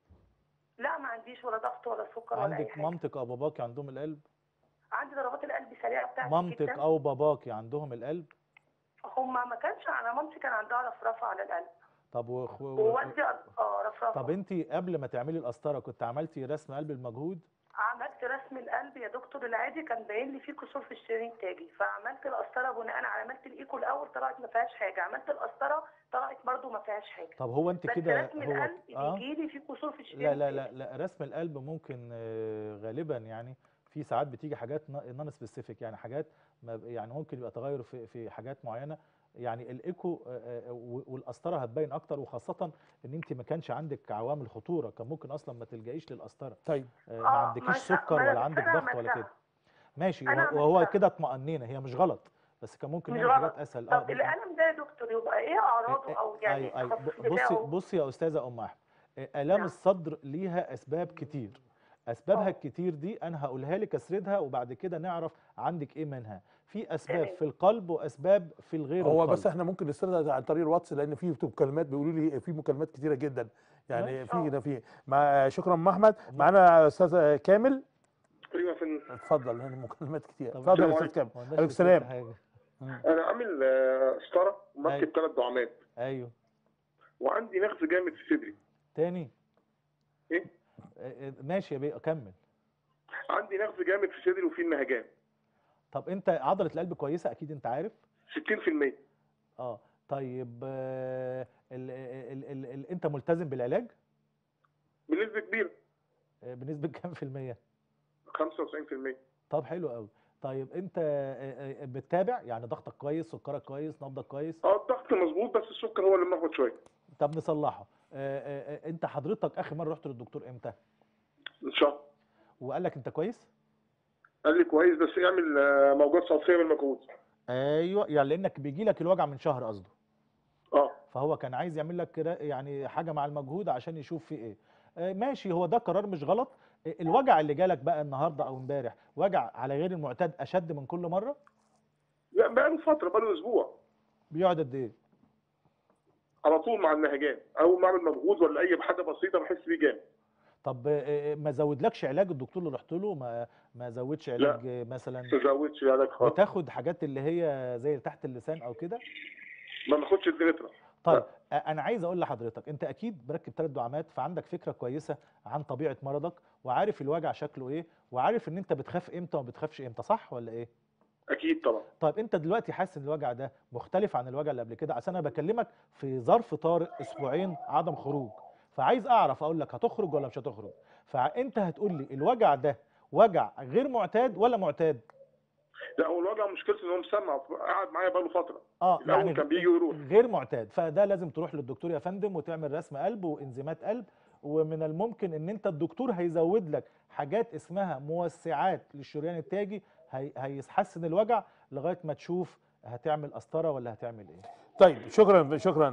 لا ما عنديش ولا ضغط ولا سكر ولا اي عندك حاجه مامتك او باباك عندهم القلب عندي ضربات القلب سريعه بتاعتي مامتك جدا او باباك عندهم القلب هما ما كانش انا مامتي كان عندها رفرفه على القلب طب وخ... و... ووالدي اه رفرفه طب انت قبل ما تعملي القسطره كنت عملتي رسم قلب المجهود عملت رسم القلب يا دكتور العادي كان باين لي فيه كسور في الشريان التاجي فعملت القسطره بناء على عملت الايكو الاول طلعت ما فيهاش حاجه عملت القسطره طلعت برضو ما فيهاش حاجه طب هو انت بس كده رسم هو القلب اه بيجي لي فيه كسور في لا الشريان لا لا التاجي. لا رسم القلب ممكن آه، غالبا يعني في ساعات بتيجي حاجات نون سبيسيفيك يعني حاجات ما ب- يعني ممكن يبقى تغير في في حاجات معينه يعني الايكو آه، آه، و- والقسطره هتبين اكتر وخاصه ان انت ما كانش عندك عوامل خطوره كان ممكن اصلا ما تلجئيش للقسطره طيب آه، ما آه، عندكيش ما شاء- سكر ما أنا ولا عندك أنا ضغط ولا عملتها. كده ماشي أنا وهو- وهو عملتها. كده اطمأنينا هي مش غلط بس كان ممكن مش نعمل حاجات غلط. اسهل طب الالم ده يا دكتور يبقى ايه اعراضه او يعني ايوه ايوه التخصص ب- بصي بتاعه؟ بصي يا استاذه ام احمد آه، الام نعم. الصدر ليها اسباب كتير اسبابها آه. الكتير دي انا هقولها لك اسردها وبعد كده نعرف عندك ايه منها في اسباب تمام. في القلب واسباب في الغير هو القلب بس احنا ممكن نستردها عن طريق الواتس لان في مكالمات بيقولوا لي في مكالمات كتيره جدا يعني ماشي. في اه. هنا في مع شكرا ام احمد معانا استاذ كامل ايوه فين اتفضل هنا مكالمات كتير طب اتفضل يا السلام استاذ كامل ما قلناش عليكم للست السلام حاجة. انا عامل آه، قسطره أيوة. ومركب ثلاث دعامات ايوه وعندي نغز جامد في صدري تاني ايه آه، آه، ماشي يا بيه كمل عندي نغز جامد في صدري وفي النهجان طب انت عضله القلب كويسه اكيد انت عارف 60% اه طيب آه، ال ال ال ال انت ملتزم بالعلاج بنسبه كبيره آه، بنسبه كام في الميه 95% طب حلو قوي طيب انت آه، آه، بتتابع يعني ضغطك كويس سكرك كويس نبضك كويس اه الضغط مظبوط بس السكر هو اللي ملخبط شويه طب نصلحه آه، آه، آه، انت حضرتك اخر مره رحت للدكتور امتى ان شاء الله وقال لك انت كويس قال لي كويس بس اعمل آه، موجات سطحيه بالمجهود ايوه يعني لانك بيجي لك الوجع من شهر قصده اه فهو كان عايز يعمل لك كده يعني حاجه مع المجهود عشان يشوف في ايه آه، ماشي هو ده قرار مش غلط آه، الوجع اللي جالك بقى النهارده او امبارح وجع على غير المعتاد اشد من كل مره لا بقاله فتره بقاله اسبوع بيقعد قد ايه على طول مع النهجان اول ما اعمل مجهود ولا اي حاجه بسيطه بحس بيه جامد طب آه، آه، ما زودلكش علاج الدكتور اللي رحت له ما ما زودش علاج آه، مثلا ما زودش علاج خالص بتاخد حاجات اللي هي زي تحت اللسان او كده ما باخدش الدريترا طيب آه، انا عايز اقول لحضرتك انت اكيد مركب ثلاث دعامات فعندك فكره كويسه عن طبيعه مرضك وعارف الوجع شكله ايه وعارف ان انت بتخاف امتى وما بتخافش امتى صح ولا ايه اكيد طبعا طيب انت دلوقتي حاسس ان الوجع ده مختلف عن الوجع اللي قبل كده عشان انا بكلمك في ظرف طارئ اسبوعين عدم خروج فعايز اعرف اقول لك هتخرج ولا مش هتخرج فانت هتقول لي الوجع ده وجع غير معتاد ولا معتاد لا هو الوجع مشكلته ان هو مسمع قاعد معايا بقاله فتره اه الاول كان بيجي ويروح غير معتاد فده لازم تروح للدكتور يا فندم وتعمل رسم قلب وانزيمات قلب ومن الممكن ان انت الدكتور هيزود لك حاجات اسمها موسعات للشريان التاجي هي هيحسن الوجع لغايه ما تشوف هتعمل قسطره ولا هتعمل ايه طيب شكرا شكرا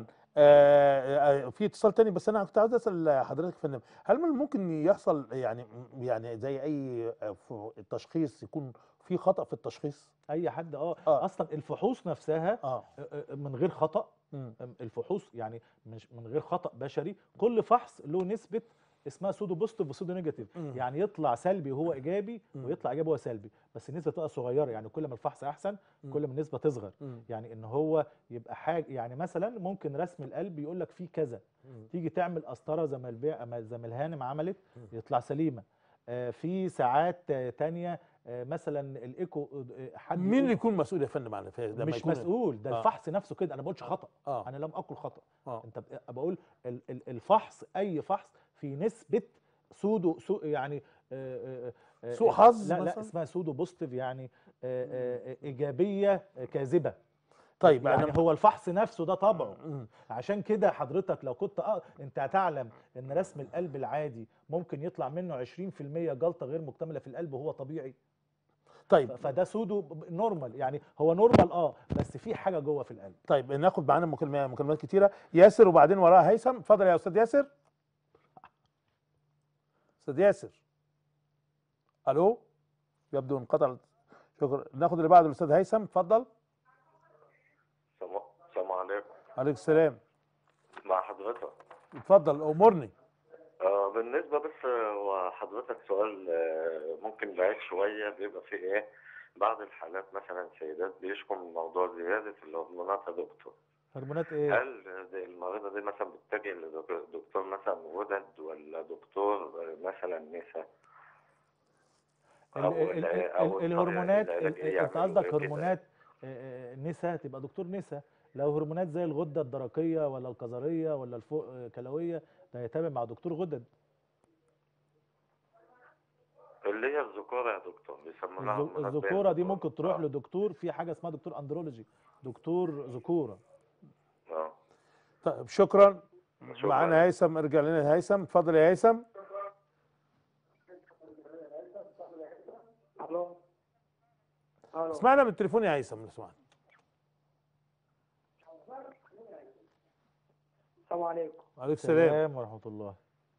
آه آه، في اتصال تاني بس انا كنت عاوز اسال حضرتك يا فندم هل من ممكن يحصل يعني يعني زي اي آه، ف- التشخيص يكون في خطا في التشخيص اي حد اه, آه. اصلا الفحوص نفسها اه آه، آه، من غير خطا مم. الفحوص يعني مش من غير خطا بشري كل فحص له نسبه اسمها سودو بوزيتيف وسودو نيجاتيف مم. يعني يطلع سلبي وهو ايجابي مم. ويطلع ايجابي وهو سلبي بس النسبه تبقى صغيره يعني كل ما الفحص احسن مم. كل ما النسبه تصغر مم. يعني ان هو يبقى حاجه يعني مثلا ممكن رسم القلب يقول لك فيه كذا مم. تيجي تعمل قسطره زي ما البيع ما- زي ما الهانم عملت مم. يطلع سليمه آه، في ساعات آه، تانية آه، مثلا الايكو آه، حد مين يقول- اللي يكون مسؤول يا فندم عن الفيز مش مسؤول ده آه. الفحص نفسه كده انا ما بقولش خطا اه انا لم اقل خطا اه انت ب- بقول ال- ال- الفحص اي فحص في نسبه سودو سو يعني آه، آه، آه، سوء حظ لا لا مثلاً؟ اسمها سودو بوزيتيف يعني آه، آه، آه، ايجابيه آه، كاذبه طيب يعني انا هو الفحص نفسه ده طبعه مم. عشان كده حضرتك لو كنت اه انت هتعلم ان رسم القلب العادي ممكن يطلع منه 20% جلطه غير مكتمله في القلب وهو طبيعي ف- طيب فده سودو ب- نورمال يعني هو نورمال اه بس في حاجه جوه في القلب طيب ناخد معانا مكالمات مكالمات كتيره ياسر وبعدين وراها هيثم اتفضل يا استاذ ياسر استاذ ياسر الو يبدو انقطع شكرا ناخد اللي بعده الاستاذ هيثم اتفضل السلام السلام عليكم عليك السلام مع حضرتك اتفضل امرني آه بالنسبة بس آه، هو حضرتك سؤال آه، ممكن بعيد شوية بيبقى فيه إيه بعض الحالات مثلا سيدات بيشكوا من موضوع زيادة الهرمونات يا دكتور هرمونات ايه هل دي المريضة دي مثلا بتتجه لدكتور مثلا غدد ولا دكتور آه، مثلا نساء ال- أو ال- ال- ال- أو ال- الطريقة الهرمونات ال- العلاجية انت يعملوا قصدك إيه كده؟ هرمونات آه، آه، نسا تبقى دكتور نسا لو هرمونات زي الغده الدرقيه ولا الكظريه ولا الفوق آه، كلويه ده يتابع مع دكتور غدد اللي هي الذكورة يا دكتور بيسموا لها الذ- هرمونات الذكوره دي بين ممكن تروح آه. لدكتور في حاجه اسمها دكتور اندرولوجي دكتور ذكوره آه. طيب شكرا شكراً. معانا هيثم ارجع لنا هيثم اتفضل يا هيثم الو الو اسمعنا من التليفون يا هيثم لو سمحت السلام عليكم عليك السلام سلام ورحمه الله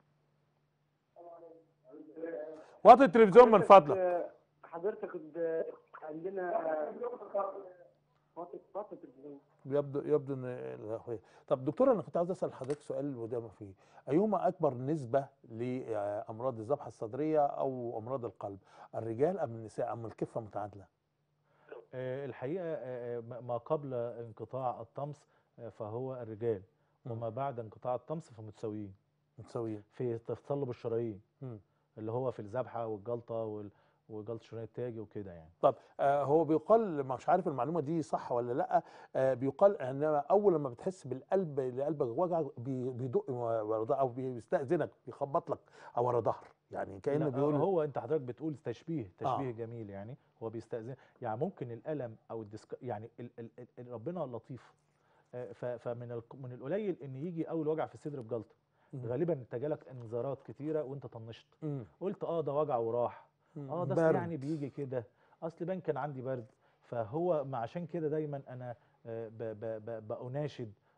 وطي التلفزيون من فضلك آه، حضرتك ب- عندنا وطي وطي التلفزيون يبدو يبدو ان ال- طب دكتور انا كنت عاوز اسال حضرتك سؤال وده ما فيه ايهما اكبر نسبه لامراض الذبحه الصدريه او امراض القلب الرجال ام النساء ام الكفه متعادله آه، الحقيقه آه، آه، ما ما قبل انقطاع الطمس آه، فهو الرجال مم. وما بعد انقطاع الطمس فمتساويين متساويين في تصلب الشرايين مم. اللي هو في الذبحه والجلطه وال- وجلطه الشرايين التاجي وكده يعني طب آه هو بيقال مش عارف المعلومه دي صح ولا لا آه بيقال ان اول لما بتحس بالقلب اللي قلبك وجع بي- بيدق ورا ظهر- او بيستاذنك بيخبط لك او ورا ظهر يعني كانه لا، بيقول هو انت حضرتك بتقول تشبيه تشبيه آه. جميل يعني هو بيستأذن يعني ممكن الالم او الديسك يعني ال ال ال ربنا لطيف آه، ف- فمن ال- من القليل ان يجي اول وجع في الصدر بجلطه مم. غالبا انت جالك انذارات كتيره وانت طنشت مم. قلت اه ده وجع وراح مم. اه ده أصل برد. يعني بيجي كده اصل بان كان عندي برد فهو ما عشان كده دايما انا آه، ب- ب- ب- بأناشد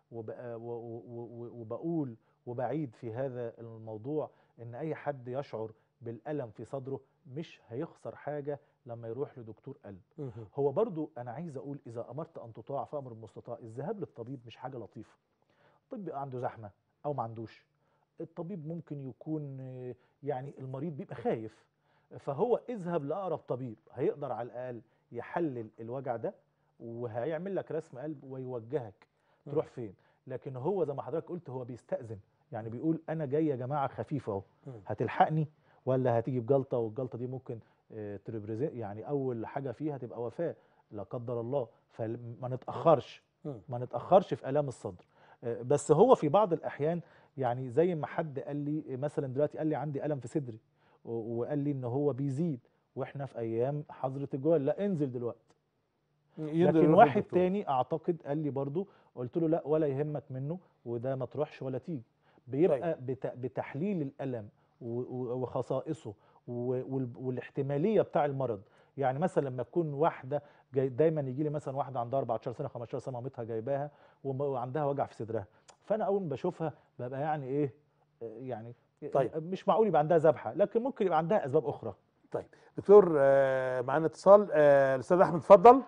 وبقى- و- و- و- وبقول وبعيد في هذا الموضوع ان اي حد يشعر بالالم في صدره مش هيخسر حاجه لما يروح لدكتور قلب مهم. هو برضو انا عايز اقول اذا امرت ان تطاع فامر المستطاع الذهاب للطبيب مش حاجه لطيفه الطبيب بيبقى عنده زحمه او ما عندوش الطبيب ممكن يكون آه، يعني المريض بيبقى خايف فهو اذهب لاقرب طبيب هيقدر على الاقل يحلل الوجع ده وهيعمل لك رسم قلب ويوجهك تروح فين لكن هو زي ما حضرتك قلت هو بيستأذن يعني بيقول انا جاي يا جماعه خفيف اهو مم. هتلحقني ولا هتيجي بجلطه والجلطه دي ممكن آه، تريبريزنت يعني اول حاجه فيها تبقى وفاه لا قدر الله فما نتاخرش مم. ما نتاخرش في الام الصدر آه، بس هو في بعض الاحيان يعني زي ما حد قال لي مثلا دلوقتي قال لي عندي الم في صدري و- وقال لي ان هو بيزيد واحنا في ايام حظر الجوال لا انزل دلوقتي ينزل لكن يروح واحد للدكتور. تاني اعتقد قال لي برضو قلت له لا ولا يهمك منه وده ما تروحش ولا تيجي بيبقى بت- بتحليل الالم و- و- وخصائصه و- وال- والاحتماليه بتاع المرض يعني مثلا لما تكون واحده جاي دايما يجي لي مثلا واحده عندها 14 سنه 15 سنه مامتها جايباها وم- وعندها وجع في صدرها فانا اول ما بشوفها ببقى يعني ايه آه، يعني طيب. مش معقول يبقى عندها ذبحه لكن ممكن يبقى عندها اسباب اخرى دكتور آه، معانا اتصال آه، الاستاذ احمد اتفضل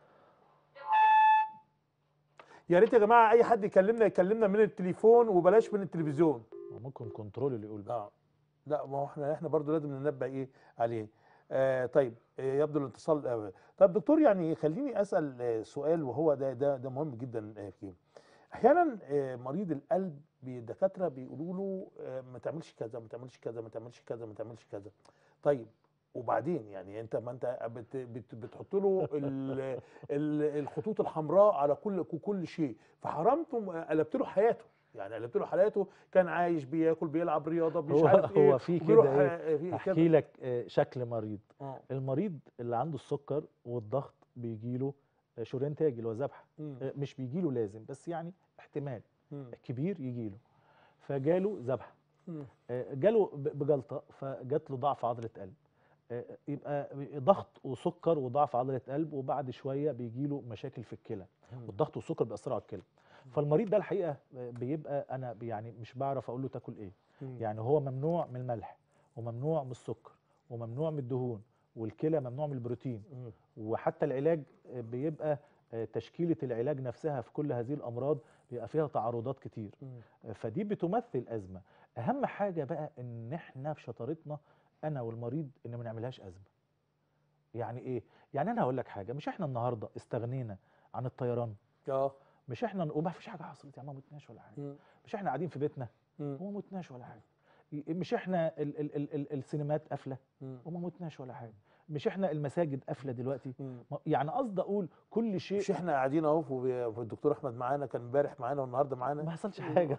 يا ريت يا جماعه اي حد يكلمنا يكلمنا من التليفون وبلاش من التلفزيون ممكن كنترول اللي يقول بقى اه لا ما هو احنا احنا برضو لازم ننبه ايه عليه آه طيب آه يبدو الاتصال آه طب دكتور يعني خليني اسال آه سؤال وهو ده ده ده مهم جدا آه فيه احيانا آه مريض القلب بي- الدكاتره بيقولوا له آه ما تعملش كذا ما تعملش كذا ما تعملش كذا ما تعملش كذا طيب وبعدين يعني انت ما انت بت بت بتحط له ال- ال- الخطوط الحمراء على كل كل شيء فحرمته قلبت له حياته يعني قلبت له حياته كان عايش بياكل بيلعب رياضه مش هو عارف ايه هو في وبيروح، كده ايه آه، في احكي كذا. لك آه، شكل مريض اه المريض اللي عنده السكر والضغط بيجي له شريان تاجي اللي هو ذبحه مم. آه، مش بيجي له لازم بس يعني احتمال مم. كبير يجي له فجاله ذبحه مم. آه، جاله ب- بجلطه فجات له ضعف عضله قلب آه، يبقى ضغط وسكر وضعف عضله قلب وبعد شويه بيجي له مشاكل في الكلى والضغط والسكر بيأثروا على الكلى فالمريض ده الحقيقه آه، بيبقى انا يعني مش بعرف اقول له تاكل ايه مم. يعني هو ممنوع من الملح وممنوع من السكر وممنوع من الدهون والكلى ممنوع من البروتين مم. وحتى العلاج آه، بيبقى آه، تشكيله العلاج نفسها في كل هذه الامراض بيبقى فيها تعارضات كتير مم. آه، فدي بتمثل ازمه اهم حاجه بقى ان احنا في شطارتنا انا والمريض ان ما نعملهاش ازمه يعني ايه يعني انا هقول لك حاجه مش احنا النهارده استغنينا عن الطيران اه مش احنا وما فيش حاجه حصلت يعني ما متناش ولا حاجه مم. مش احنا قاعدين في بيتنا مم. وما متناش ولا حاجه ي- مش احنا ال ال ال ال السينمات قافله مم. وما متناش ولا حاجه مش احنا المساجد قافله دلوقتي مم. ما- يعني قصدي اقول كل شيء مش احنا قاعدين اهو وبي- والدكتور احمد معانا كان امبارح معانا والنهارده ما معانا حصلش حاجه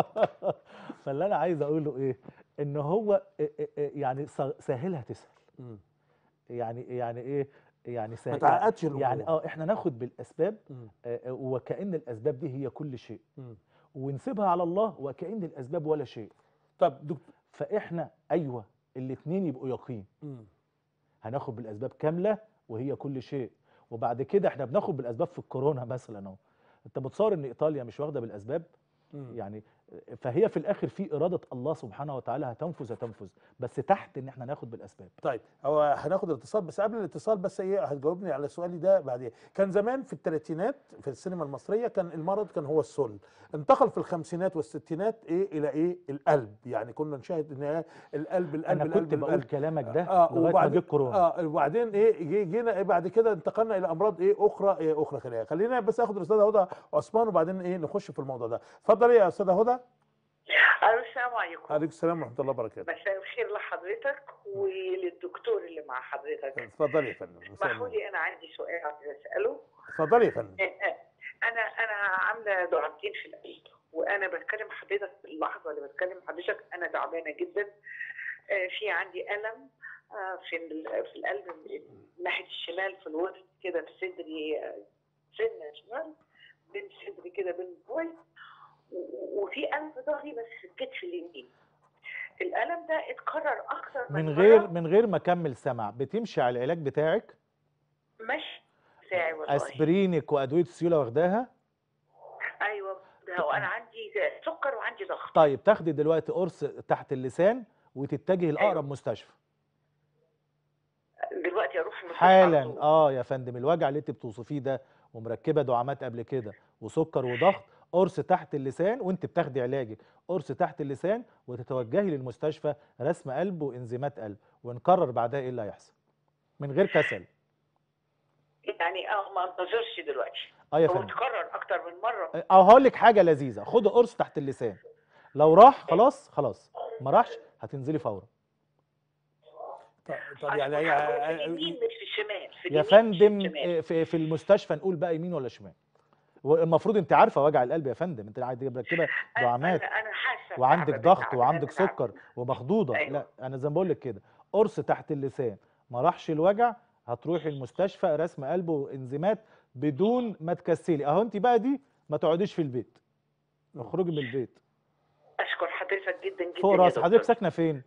فاللي انا عايز اقوله ايه ان هو إيه- إيه- إيه يعني س- سهلها تسهل مم. يعني يعني ايه يعني ما سهل تعقدش الامور يعني اه احنا ناخد بالاسباب مم. آه، آه، وكأن الاسباب دي هي كل شيء مم. ونسيبها على الله وكأن الاسباب ولا شيء طب دكتور فاحنا ايوه الاثنين يبقوا يقين مم. هناخد بالاسباب كامله وهي كل شيء وبعد كده احنا بناخد بالاسباب في الكورونا مثلا اهو انت متصور ان ايطاليا مش واخده بالاسباب مم. يعني فهي في الاخر في اراده الله سبحانه وتعالى هتنفذ هتنفذ بس تحت ان احنا ناخد بالاسباب طيب هو هناخد الاتصال بس قبل الاتصال بس ايه هتجاوبني على سؤالي ده بعدين كان زمان في الثلاثينات في السينما المصريه كان المرض كان هو السل انتقل في الخمسينات والستينات ايه الى ايه القلب يعني كنا نشاهد ان هي القلب القلب انا القلب كنت بقول القلب. كلامك ده اه لغايه ما وبعدين جه كورونا اه وبعدين ايه جي- جينا إيه بعد كده انتقلنا الى امراض ايه اخرى ايه اخرى خلينا خلينا بس اخد الاستاذه هدى عثمان وبعدين ايه نخش في الموضوع ده اتفضلي يا استاذه هدى الو السلام عليكم عليكم السلام ورحمه الله وبركاته مساء الخير لحضرتك وللدكتور اللي مع حضرتك اتفضلي يا فندم مساء اسمحوا النور. لي انا عندي سؤال عايز اساله اتفضلي يا فندم انا انا عامله دعامتين في القلب وانا بتكلم حضرتك في اللحظه اللي بتكلم حضرتك انا تعبانه جدا آه، في عندي الم آه، في ال- في القلب من ناحيه الشمال في الوسط كده في صدري آه، سنه شمال بين صدري كده بين البوي و- وفي الم ظهري بس في الكتف اليمين الالم ده اتكرر اكتر من مرة. غير من غير ما اكمل سمع بتمشي على العلاج بتاعك مش ساعي والله اسبرينك وادويه السيوله واخداها ايوه ده باخدها وانا عندي سكر وعندي ضغط طيب تاخدي دلوقتي قرص تحت اللسان وتتجهي لاقرب مستشفى دلوقتي اروح المستشفى على حالا طول. اه يا فندم الوجع اللي انت بتوصفيه ده ومركبه دعامات قبل كده وسكر وضغط قرص تحت اللسان وانت بتاخدي علاجك قرص تحت اللسان وتتوجهي للمستشفى رسم قلب وانزيمات قلب ونقرر بعدها ايه اللي هيحصل من غير كسل يعني اه ما انتظرش دلوقتي اه يا هو فندم اتكرر اكتر من مره او هقول لك حاجه لذيذه خدي قرص تحت اللسان لو راح خلاص خلاص ما راحش هتنزلي فورا طب طب أنا يعني كنت هقول في هي اليمين مش في الشمال في يا اليمين مش في فندم الشمال. آه، في في المستشفى نقول بقى يمين ولا شمال والمفروض انت عارفه وجع القلب يا فندم انت قاعده مركبه أنا- دعامات انا انا حاسه وعندك بتعب- ضغط بتعب- وعندك بتعب. سكر ومخضوضه أيوة. لا انا زي ما بقول لك كده قرص تحت اللسان ما راحش الوجع هتروحي المستشفى رسم قلب وانزيمات بدون ما تكسلي اهو انت بقى دي ما تقعديش في البيت اخرجي من البيت اشكر حضرتك جدا جدا فوق يا راسي دكتور. حضرتك ساكنه فين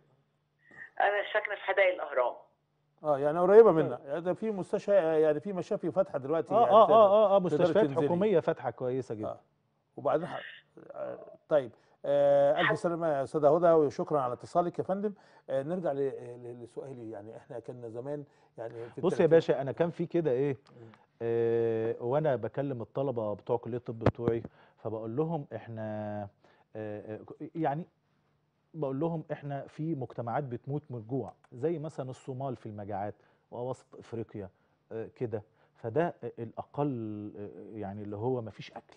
انا ساكنه في حدائق الاهرام اه يعني قريبه منا يعني ده في مستشفى يعني في مشافي فاتحه دلوقتي اه يعني اه تقدر- اه اه تقدري مستشفيات تنزلي. حكوميه فاتحه كويسه جدا آه. وبعدين ح... آه، طيب آه الف سلامه يا استاذه هدى وشكرا على اتصالك يا فندم آه نرجع ل- ل- لسؤالي يعني احنا كنا زمان يعني في بص يا التلاتين- باشا انا كان في كده ايه آه وانا بكلم الطلبه بتوع كليه الطب بتوعي فبقول لهم احنا آه آه، يعني بقول لهم احنا في مجتمعات بتموت من الجوع زي مثلا الصومال في المجاعات ووسط افريقيا آه كده فده آه، الاقل آه، يعني اللي هو مفيش اكل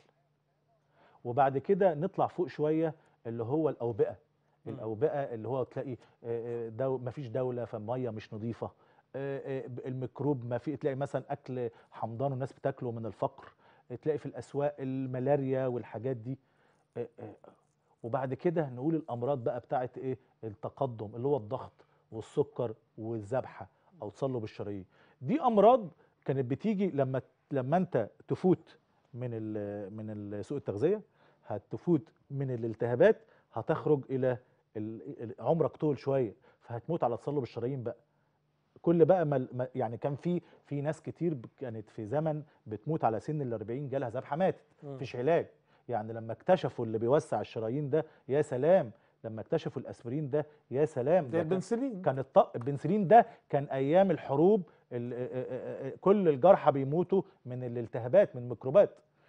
وبعد كده نطلع فوق شويه اللي هو الاوبئه مم. الاوبئه اللي هو تلاقي آه، آه، دو مفيش دوله فالميه مش نظيفه آه، آه، الميكروب ما في تلاقي مثلا اكل حمضان والناس بتاكله من الفقر تلاقي في الاسواق الملاريا والحاجات دي آه، آه، وبعد كده نقول الامراض بقى بتاعت ايه التقدم اللي هو الضغط والسكر والذبحه او تصلب الشرايين دي امراض كانت بتيجي لما لما انت تفوت من ال من ال- سوء التغذيه هتفوت من الالتهابات هتخرج الى ال- ال- عمرك طول شويه فهتموت على تصلب الشرايين بقى كل بقى ما ما- يعني كان في في ناس كتير ب- كانت في زمن بتموت على سن ال 40 جالها ذبحه ماتت مم. مفيش علاج يعني لما اكتشفوا اللي بيوسع الشرايين ده يا سلام لما اكتشفوا الاسبرين ده يا سلام زي ده كان- البنسلين كان الط... البنسلين ده كان ايام الحروب ال... آه، آه، آه، كل الجرحى بيموتوا من الالتهابات من الميكروبات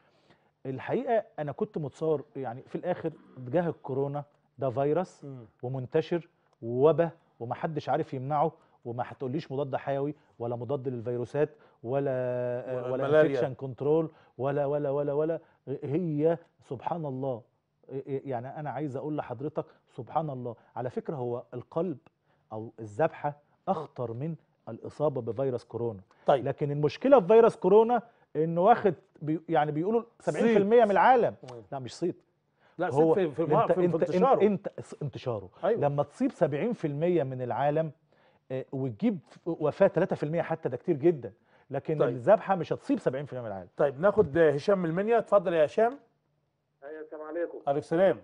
الحقيقه انا كنت متصور يعني في الاخر جه الكورونا ده فيروس مم. ومنتشر ووبا ومحدش عارف يمنعه وما هتقوليش مضاد حيوي ولا مضاد للفيروسات ولا آه، ولا ولا الملاريا. انفكشن كنترول ولا ولا ولا ولا هي سبحان الله يعني انا عايز اقول لحضرتك سبحان الله على فكره هو القلب او الذبحه اخطر من الاصابه بفيروس كورونا طيب لكن المشكله في فيروس كورونا انه واخد بي يعني بيقولوا 70% من العالم مم. لا مش صيت لا هو في في, انت في, في انت انتشاره انت, انت انتشاره أيوة. لما تصيب 70% من العالم آه، وتجيب وفاه 3% حتى ده كتير جدا لكن طيب. الذبحه مش هتصيب 70% من العالم طيب ناخد هشام من المنيا اتفضل يا هشام أيوة، السلام عليكم عليك سلام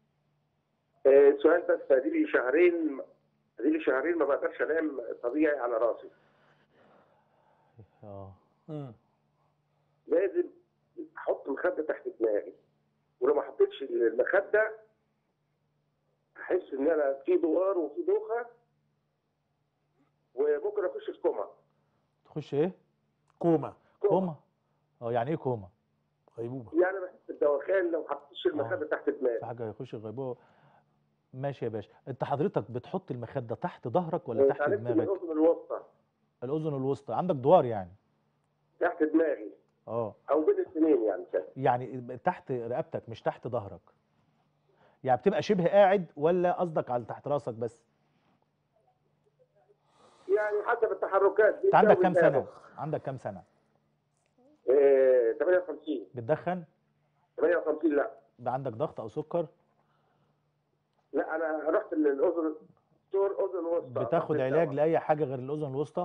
آه، سؤال بس ادي لي شهرين ادي لي شهرين ما بقدرش انام طبيعي على راسي اه مم. لازم احط مخده تحت دماغي ولو ما حطيتش المخده احس ان انا في دوار وفي دوخه وممكن اخش في كوما تخش ايه كوما كوما اه يعني ايه كوما غيبوبه يعني بحس بالدوخان لو ما حطيتش المخده تحت في دماغي حاجه يخش الغيبوبه ماشي يا باشا انت حضرتك بتحط المخده تحت ظهرك ولا تحت اتعالجت من دماغك الاذن الوسطى الاذن الوسطى عندك دوار يعني تحت دماغي اه او بين السنين يعني كده يعني تحت رقبتك مش تحت ظهرك يعني بتبقى شبه قاعد ولا قصدك على تحت راسك بس يعني حسب التحركات انت عندك بيتزود كام سنه ده. عندك كام سنه آه، 58 بتدخن 58 لا بقى عندك ضغط او سكر لا انا رحت للاذن دكتور اذن وسطى بتاخد رحت علاج الدواء. لاي حاجه غير الاذن الوسطى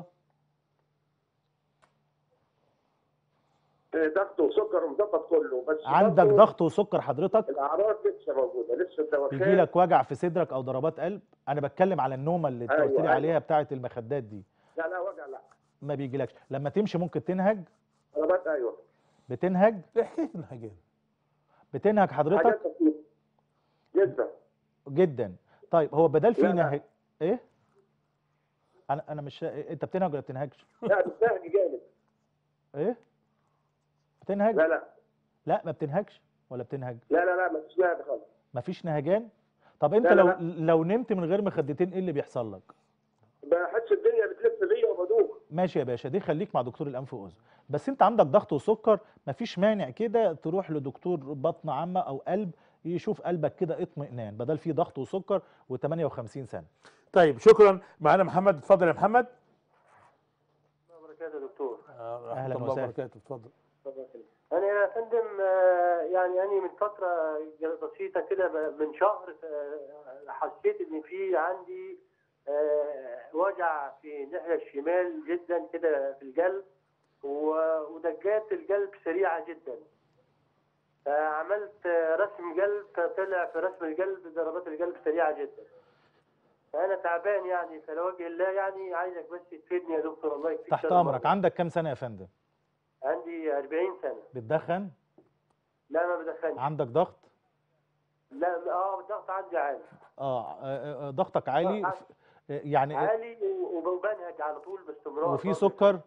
آه، ضغط وسكر ومظبط كله بس عندك برضه ضغط وسكر حضرتك الاعراض لسه موجوده لسه الدوخان بيجي لك وجع في صدرك او ضربات قلب انا بتكلم على النومه اللي انت أيوة، قلت لي أيوة. عليها بتاعه المخدات دي لا لا وجع لا ما بيجيلكش لما تمشي ممكن تنهج ضربات ايوه بتنهج ايه حكايه الانهجان بتنهج حاجات حضرتك بسيطه جدا جدا طيب هو بدل في لا، لا. نهج ايه انا انا مش انت بتنهج ولا بتنهجش لا بتنهج جامد ايه بتنهج لا لا لا ما بتنهجش ولا بتنهج لا لا لا ما فيش نهج خالص مفيش نهجان طب انت لا، لا، لو لا. لو نمت من غير مخدتين ايه اللي بيحصل لك بحس الدنيا بتلف بيا وبدوخ ماشي يا باشا دي خليك مع دكتور الانف واذن بس انت عندك ضغط وسكر مفيش مانع كده تروح لدكتور بطن عامه او قلب يشوف قلبك كده اطمئنان بدل فيه ضغط وسكر و58 سنه طيب شكرا معانا محمد اتفضل يا محمد وبركاته يا دكتور آه، أهلاً ورحمة الله وسهلاً. وبركاته اتفضل انا يا فندم آه، يعني انا من فتره بسيطه كده ب- من شهر آه، حسيت ان في عندي آه، وجع في الناحيه الشمال جدا كده في القلب و- ودقات القلب سريعه جدا فعملت آه، رسم قلب فطلع في رسم القلب ضربات القلب سريعه جدا فانا تعبان يعني فلوجه الله يعني عايزك بس تفيدني يا دكتور الله يكفيك تحت شر امرك مرض. عندك كام سنه يا فندم عندي 40 سنه بتدخن لا ما بدخنش عندك ضغط لا اه الضغط عندي عالي اه آه، آه، ضغطك عالي آه، ف- آه، يعني عالي و- وبنهج على طول باستمرار وفي برضه. سكر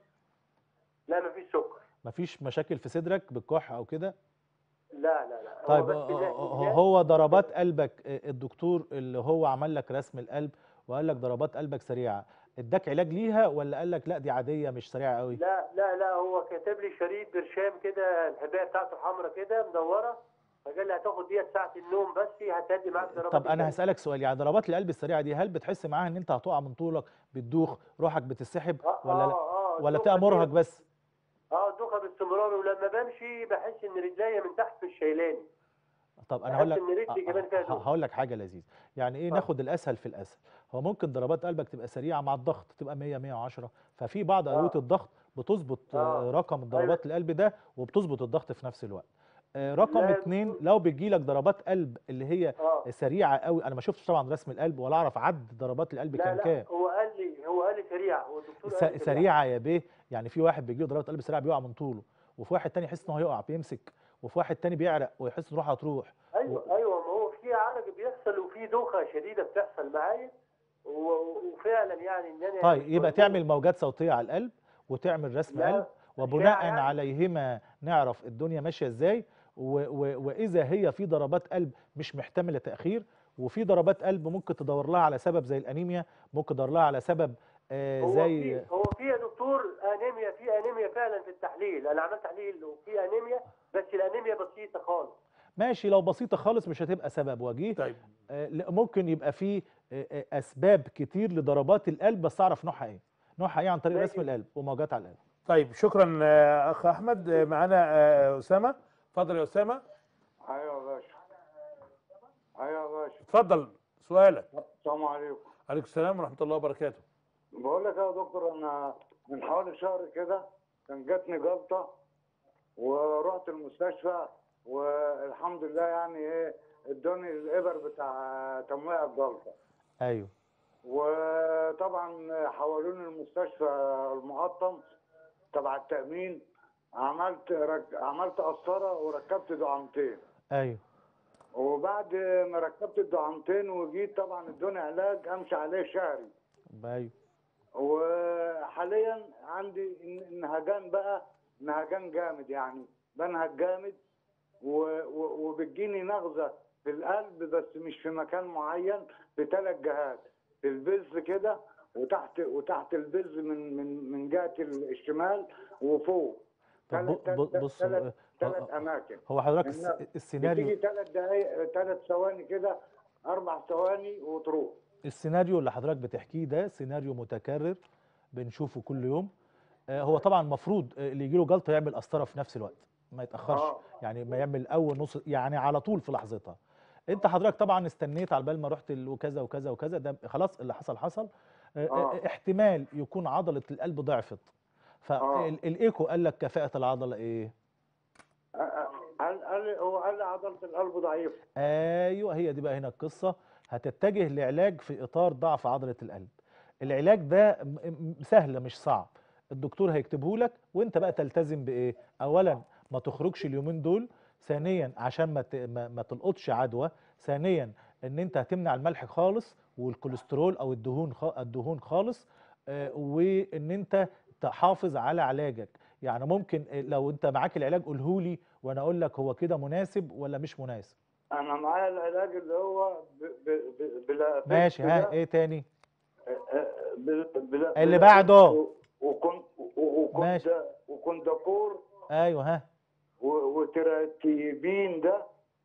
لا ما فيش سكر مفيش مشاكل في صدرك بالكح او كده لا لا لا طيب بس آه، النهج- آه، آه، هو ضربات قلبك آه، الدكتور اللي هو عمل لك رسم القلب وقال لك ضربات قلبك سريعه اداك علاج ليها ولا قال لك لا دي عاديه مش سريعه قوي لا لا لا هو كاتب لي شريط برشام كده الحبايه بتاعته حمراء كده مدوره فقال لي هتاخد ديت ساعه النوم بس هتهدي معاك ضربات طب انا القلب. هسالك سؤال يعني ضربات القلب السريعه دي هل بتحس معاها ان انت هتقع من طولك بتدوخ روحك بتسحب آه، ولا لا آه، آه، ولا الدوخة بتبقى مرهق ديت- بس اه دوخه باستمرار ولما بمشي بحس ان رجليا من تحت مش شايلاني طب انا بحس هقول لك ان رجلي كمان فيها دوخه هقول لك حاجه لذيذه يعني ايه اتفضل. ناخد الاسهل في الاسهل هو ممكن ضربات قلبك تبقى سريعه مع الضغط تبقى 100 110 ففي بعض آه. ادويه الضغط بتظبط آه، آه. رقم ضربات القلب ده وبتظبط الضغط في نفس الوقت آه، رقم لا يا اتنين دكتور. لو بتجيلك ضربات قلب اللي هي اه سريعه قوي انا ما شفتش طبعا رسم القلب ولا اعرف عد ضربات القلب لا كان لا كام هو قال لي هو قال لي سريع هو الدكتور قال لي س- سريعه يا بيه يعني في واحد بيجيله ضربات قلب سريعه بيقع من طوله وفي واحد تاني يحس ان هو هيقع بيمسك وفي واحد تاني بيعرق ويحس ان روحه هتروح ايوه ايوه ما هو في عرق بيحصل وفي دوخه شديده بتحصل معايا و- وفعلا يعني ان انا طيب مش يبقى مظبوط. تعمل موجات صوتيه على القلب وتعمل رسم لا، قلب وبناء يعني؟ عليهما نعرف الدنيا ماشيه ازاي و و واذا هي في ضربات قلب مش محتمله تاخير وفي ضربات قلب ممكن تدور لها على سبب زي الانيميا ممكن تدور لها على سبب آه هو زي في هو في يا دكتور انيميا في انيميا فعلا في التحليل انا عملت تحليل وفي انيميا بس الانيميا بسيطه خالص ماشي لو بسيطه خالص مش هتبقى سبب وجيه طيب آه، لا، ممكن يبقى في آه، آه، اسباب كتير لضربات القلب بس اعرف نوعها ايه نوعها ايه عن طريق ماشي. رسم القلب وموجات على القلب طيب شكرا آه، اخ احمد آه، معانا آه، اسامه اتفضل يا اسامه ايوه يا باشا ايوه يا باشا اتفضل سؤالك السلام عليكم عليكم السلام ورحمه الله وبركاته بقول لك يا دكتور انا من حوالي شهر كده كان جاتني جلطه ورحت المستشفى والحمد لله يعني ايه ادوني الابر بتاع تمويع الجلطه ايوه وطبعا حولوني المستشفى المقطم تبع التامين عملت رك... عملت قسطره وركبت دعامتين ايوه وبعد ما ركبت الدعامتين وجيت طبعا ادوني علاج امشي عليه شهري ايوه وحاليا عندي ن- نهجان بقى نهجان جامد يعني بنهج جامد و- و- وبتجيني نغزه في القلب بس مش في مكان معين في ثلاث جهات في البز كده وتحت وتحت البز من من من جهه الشمال وفوق طب ب- ب- بص ثلاث آه، ثلاث اماكن هو حضرتك الس- إنها بتيجي السيناريو ثلاث دقائق ثلاث ثواني كده اربع ثواني وتروح السيناريو اللي حضرتك بتحكيه ده سيناريو متكرر بنشوفه كل يوم آه، هو طبعا المفروض آه، اللي يجيله جلطه يعمل قسطره في نفس الوقت ما يتاخرش آه. يعني ما يعمل اول نص يعني على طول في لحظتها انت حضرتك طبعا استنيت على بال ما رحت ال- وكذا وكذا وكذا ده خلاص اللي حصل حصل آه، آه. آه، احتمال يكون عضله القلب ضعفت فالايكو قال لك كفاءه العضله ايه قال قال هو قال لي عضله القلب ضعيفه ايوه هي دي بقى هنا القصه هتتجه لعلاج في اطار ضعف عضله القلب العلاج ده م- م- سهل مش صعب الدكتور هيكتبه لك وانت بقى تلتزم بايه اولا ما تخرجش اليومين دول ثانيا عشان ما ت- ما ما تلقطش عدوى ثانيا ان انت هتمنع الملح خالص والكوليسترول او الدهون خ- الدهون خالص آه، وان انت تحافظ على علاجك يعني ممكن آه، لو انت معاك العلاج قولهولي وانا اقول لك هو كده مناسب ولا مش مناسب انا معايا العلاج اللي هو ب... ب... ب... بلا ماشي ها ده. ايه تاني بلا بلا اللي بلا- بعده. و- وكنت وكنت ماشي. وكندكور ايوه ها و- وتراتيبين ده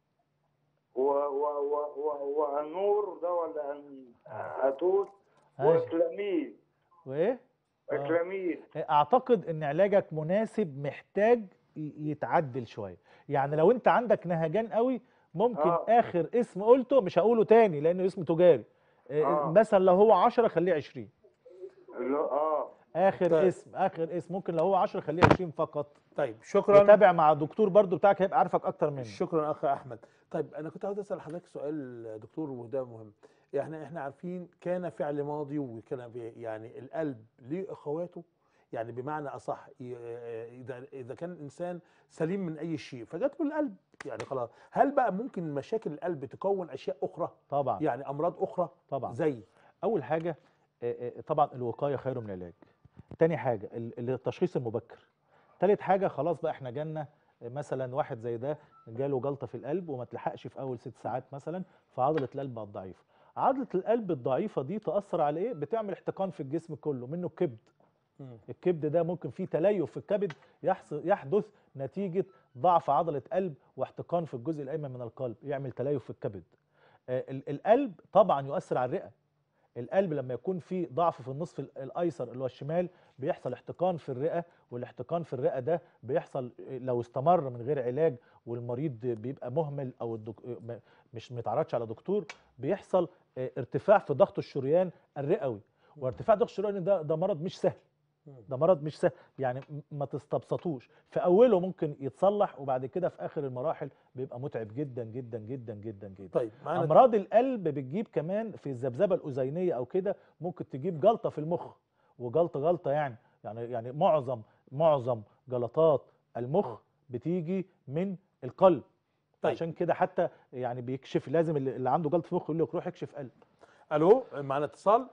و و و و وانور ده ولا أن- اتوت ماشي. واكلامين وايه آه. اكلامين اعتقد ان علاجك مناسب محتاج ي- يتعدل شويه يعني لو انت عندك نهجان قوي ممكن آه. اخر اسم قلته مش هقوله تاني لانه اسم تجاري آه، آه. مثلا لو هو 10 خليه 20 اللي- اه اخر طيب. اسم اخر اسم ممكن لو هو 10 خليه 20 فقط طيب شكرا وتابع مع الدكتور برضو بتاعك هيبقى عارفك اكتر منه شكرا اخ احمد طيب انا كنت عاوز اسال حضرتك سؤال دكتور وده مهم احنا احنا عارفين كان فعل ماضي وكان بي- يعني القلب ليه اخواته يعني بمعنى اصح ي- اذا اذا كان الانسان سليم من اي شيء فجات له القلب يعني خلاص هل بقى ممكن مشاكل القلب تكون اشياء اخرى طبعا يعني امراض اخرى طبعا زي اول حاجه آه، آه، طبعا الوقايه خير من العلاج تاني حاجه ال- التشخيص المبكر تالت حاجه خلاص بقى احنا جالنا مثلا واحد زي ده جاله جلطه في القلب وما تلحقش في اول ست ساعات مثلا فعضله القلب بقت ضعيفه عضله القلب الضعيفه دي تاثر على ايه بتعمل احتقان في الجسم كله منه الكبد مم. الكبد ده ممكن فيه تليف في الكبد يحصل يحدث نتيجه ضعف عضله قلب واحتقان في الجزء الايمن من القلب يعمل تليف في الكبد آه، ال- القلب طبعا يؤثر على الرئه القلب لما يكون فيه ضعف في النصف ال- الايسر اللي هو الشمال بيحصل احتقان في الرئه والاحتقان في الرئه ده بيحصل لو استمر من غير علاج والمريض بيبقى مهمل او الدك... م- مش متعرضش على دكتور بيحصل آه، ارتفاع في ضغط الشريان الرئوي وارتفاع ضغط الشريان ده ده مرض مش سهل ده مرض مش سهل يعني م- ما تستبسطوش في اوله ممكن يتصلح وبعد كده في اخر المراحل بيبقى متعب جدا جدا جدا جدا جدا طيب معانا امراض القلب بتجيب كمان في الذبذبه الاذينيه او كده ممكن تجيب جلطه في المخ وجلطه جلطه يعني يعني يعني معظم معظم جلطات المخ بتيجي من القلب طيب. عشان كده حتى يعني بيكشف لازم اللي اللي عنده جلطه في مخ يقول لك روح اكشف قلب الو معانا اتصال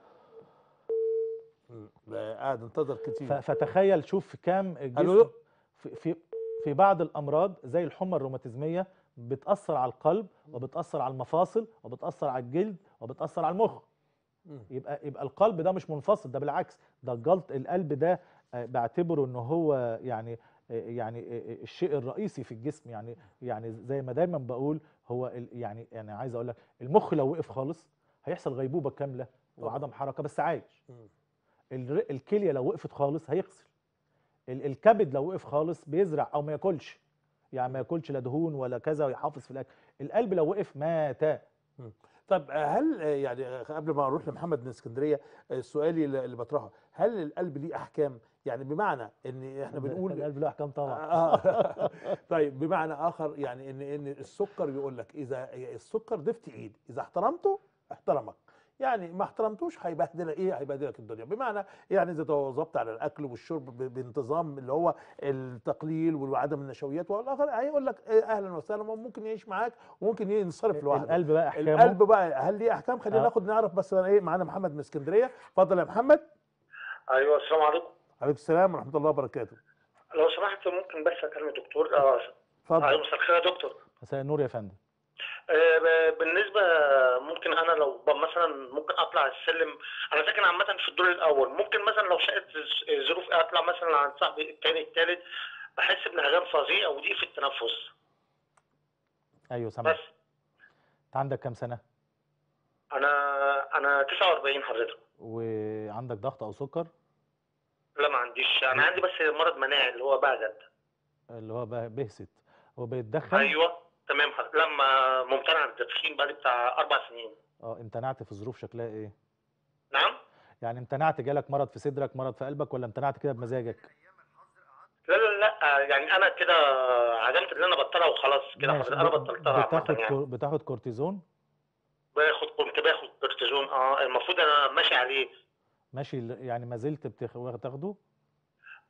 مم. ده قاعد انتظر ف- كتير فتخيل شوف كام الجسم الو في في في بعض الامراض زي الحمى الروماتيزميه بتاثر على القلب وبتاثر على المفاصل وبتاثر على الجلد وبتاثر على المخ مم. يبقى يبقى القلب ده مش منفصل ده بالعكس ده الجلط القلب ده آه، بعتبره ان هو يعني آه، يعني آه، آه، الشيء الرئيسي في الجسم يعني يعني زي ما دايما بقول هو ال- يعني يعني عايز اقول لك المخ لو وقف خالص هيحصل غيبوبه كامله وعدم حركه بس عايش مم. الر- الكليه لو وقفت خالص هيغسل ال- الكبد لو وقف خالص بيزرع او ما ياكلش يعني ما ياكلش لا دهون ولا كذا ويحافظ في الاكل القلب لو وقف مات طب هل يعني قبل ما اروح لمحمد من اسكندريه سؤالي اللي بطرحه هل القلب ليه احكام يعني بمعنى ان احنا بنقول القلب له احكام طبعا آه. طيب بمعنى اخر يعني ان ان السكر يقول لك اذا السكر ضفت ايد اذا احترمته احترمك يعني ما احترمتوش هيبهدل ايه هيبهدلك الدنيا بمعنى يعني اذا تواظبت على الاكل والشرب ب- بانتظام اللي هو التقليل وعدم النشويات والاخر هيقول لك إيه اهلا وسهلا ممكن يعيش معاك وممكن ينصرف لوحده القلب بقى احكامه القلب بقى هل ليه احكام خلينا آه. ناخد نعرف بس ايه معانا محمد من اسكندريه اتفضل يا محمد ايوه السلام عليكم عليكم السلام ورحمه الله وبركاته لو سمحت ممكن بس اكلم الدكتور اه اتفضل ايوه مساء الخير يا دكتور مساء النور يا فندم آه، ب- بالنسبه ممكن انا لو ب- مثلا ممكن اطلع السلم انا ساكن عامه في الدور الاول ممكن مثلا لو شاءت الز- ظروف اطلع مثلا عند صاحبي الثاني الثالث بحس بنهجان فظيع وضيق في التنفس ايوه سامع بس انت عندك كام سنه انا انا 49 حضرتك وعندك ضغط او سكر لا ما عنديش انا عندي بس مرض مناعي اللي هو بهجت اللي هو بقى بهست هو بيتدخن ايوه تمام حضرتك لما ممتنع عن التدخين بقالي بتاع اربع سنين اه امتنعت في ظروف شكلها ايه نعم يعني امتنعت جالك مرض في صدرك مرض في قلبك ولا امتنعت كده بمزاجك لا لا لا يعني انا كده عزمت ان انا ابطلها وخلاص كده ماشي حضرتك انا ب- بطلتها عامة بتاخد يعني كور- بتاخد كورتيزون باخد كنت باخد كورتيزون اه المفروض انا ماشي عليه ماشي ل- يعني ما زلت بتاخده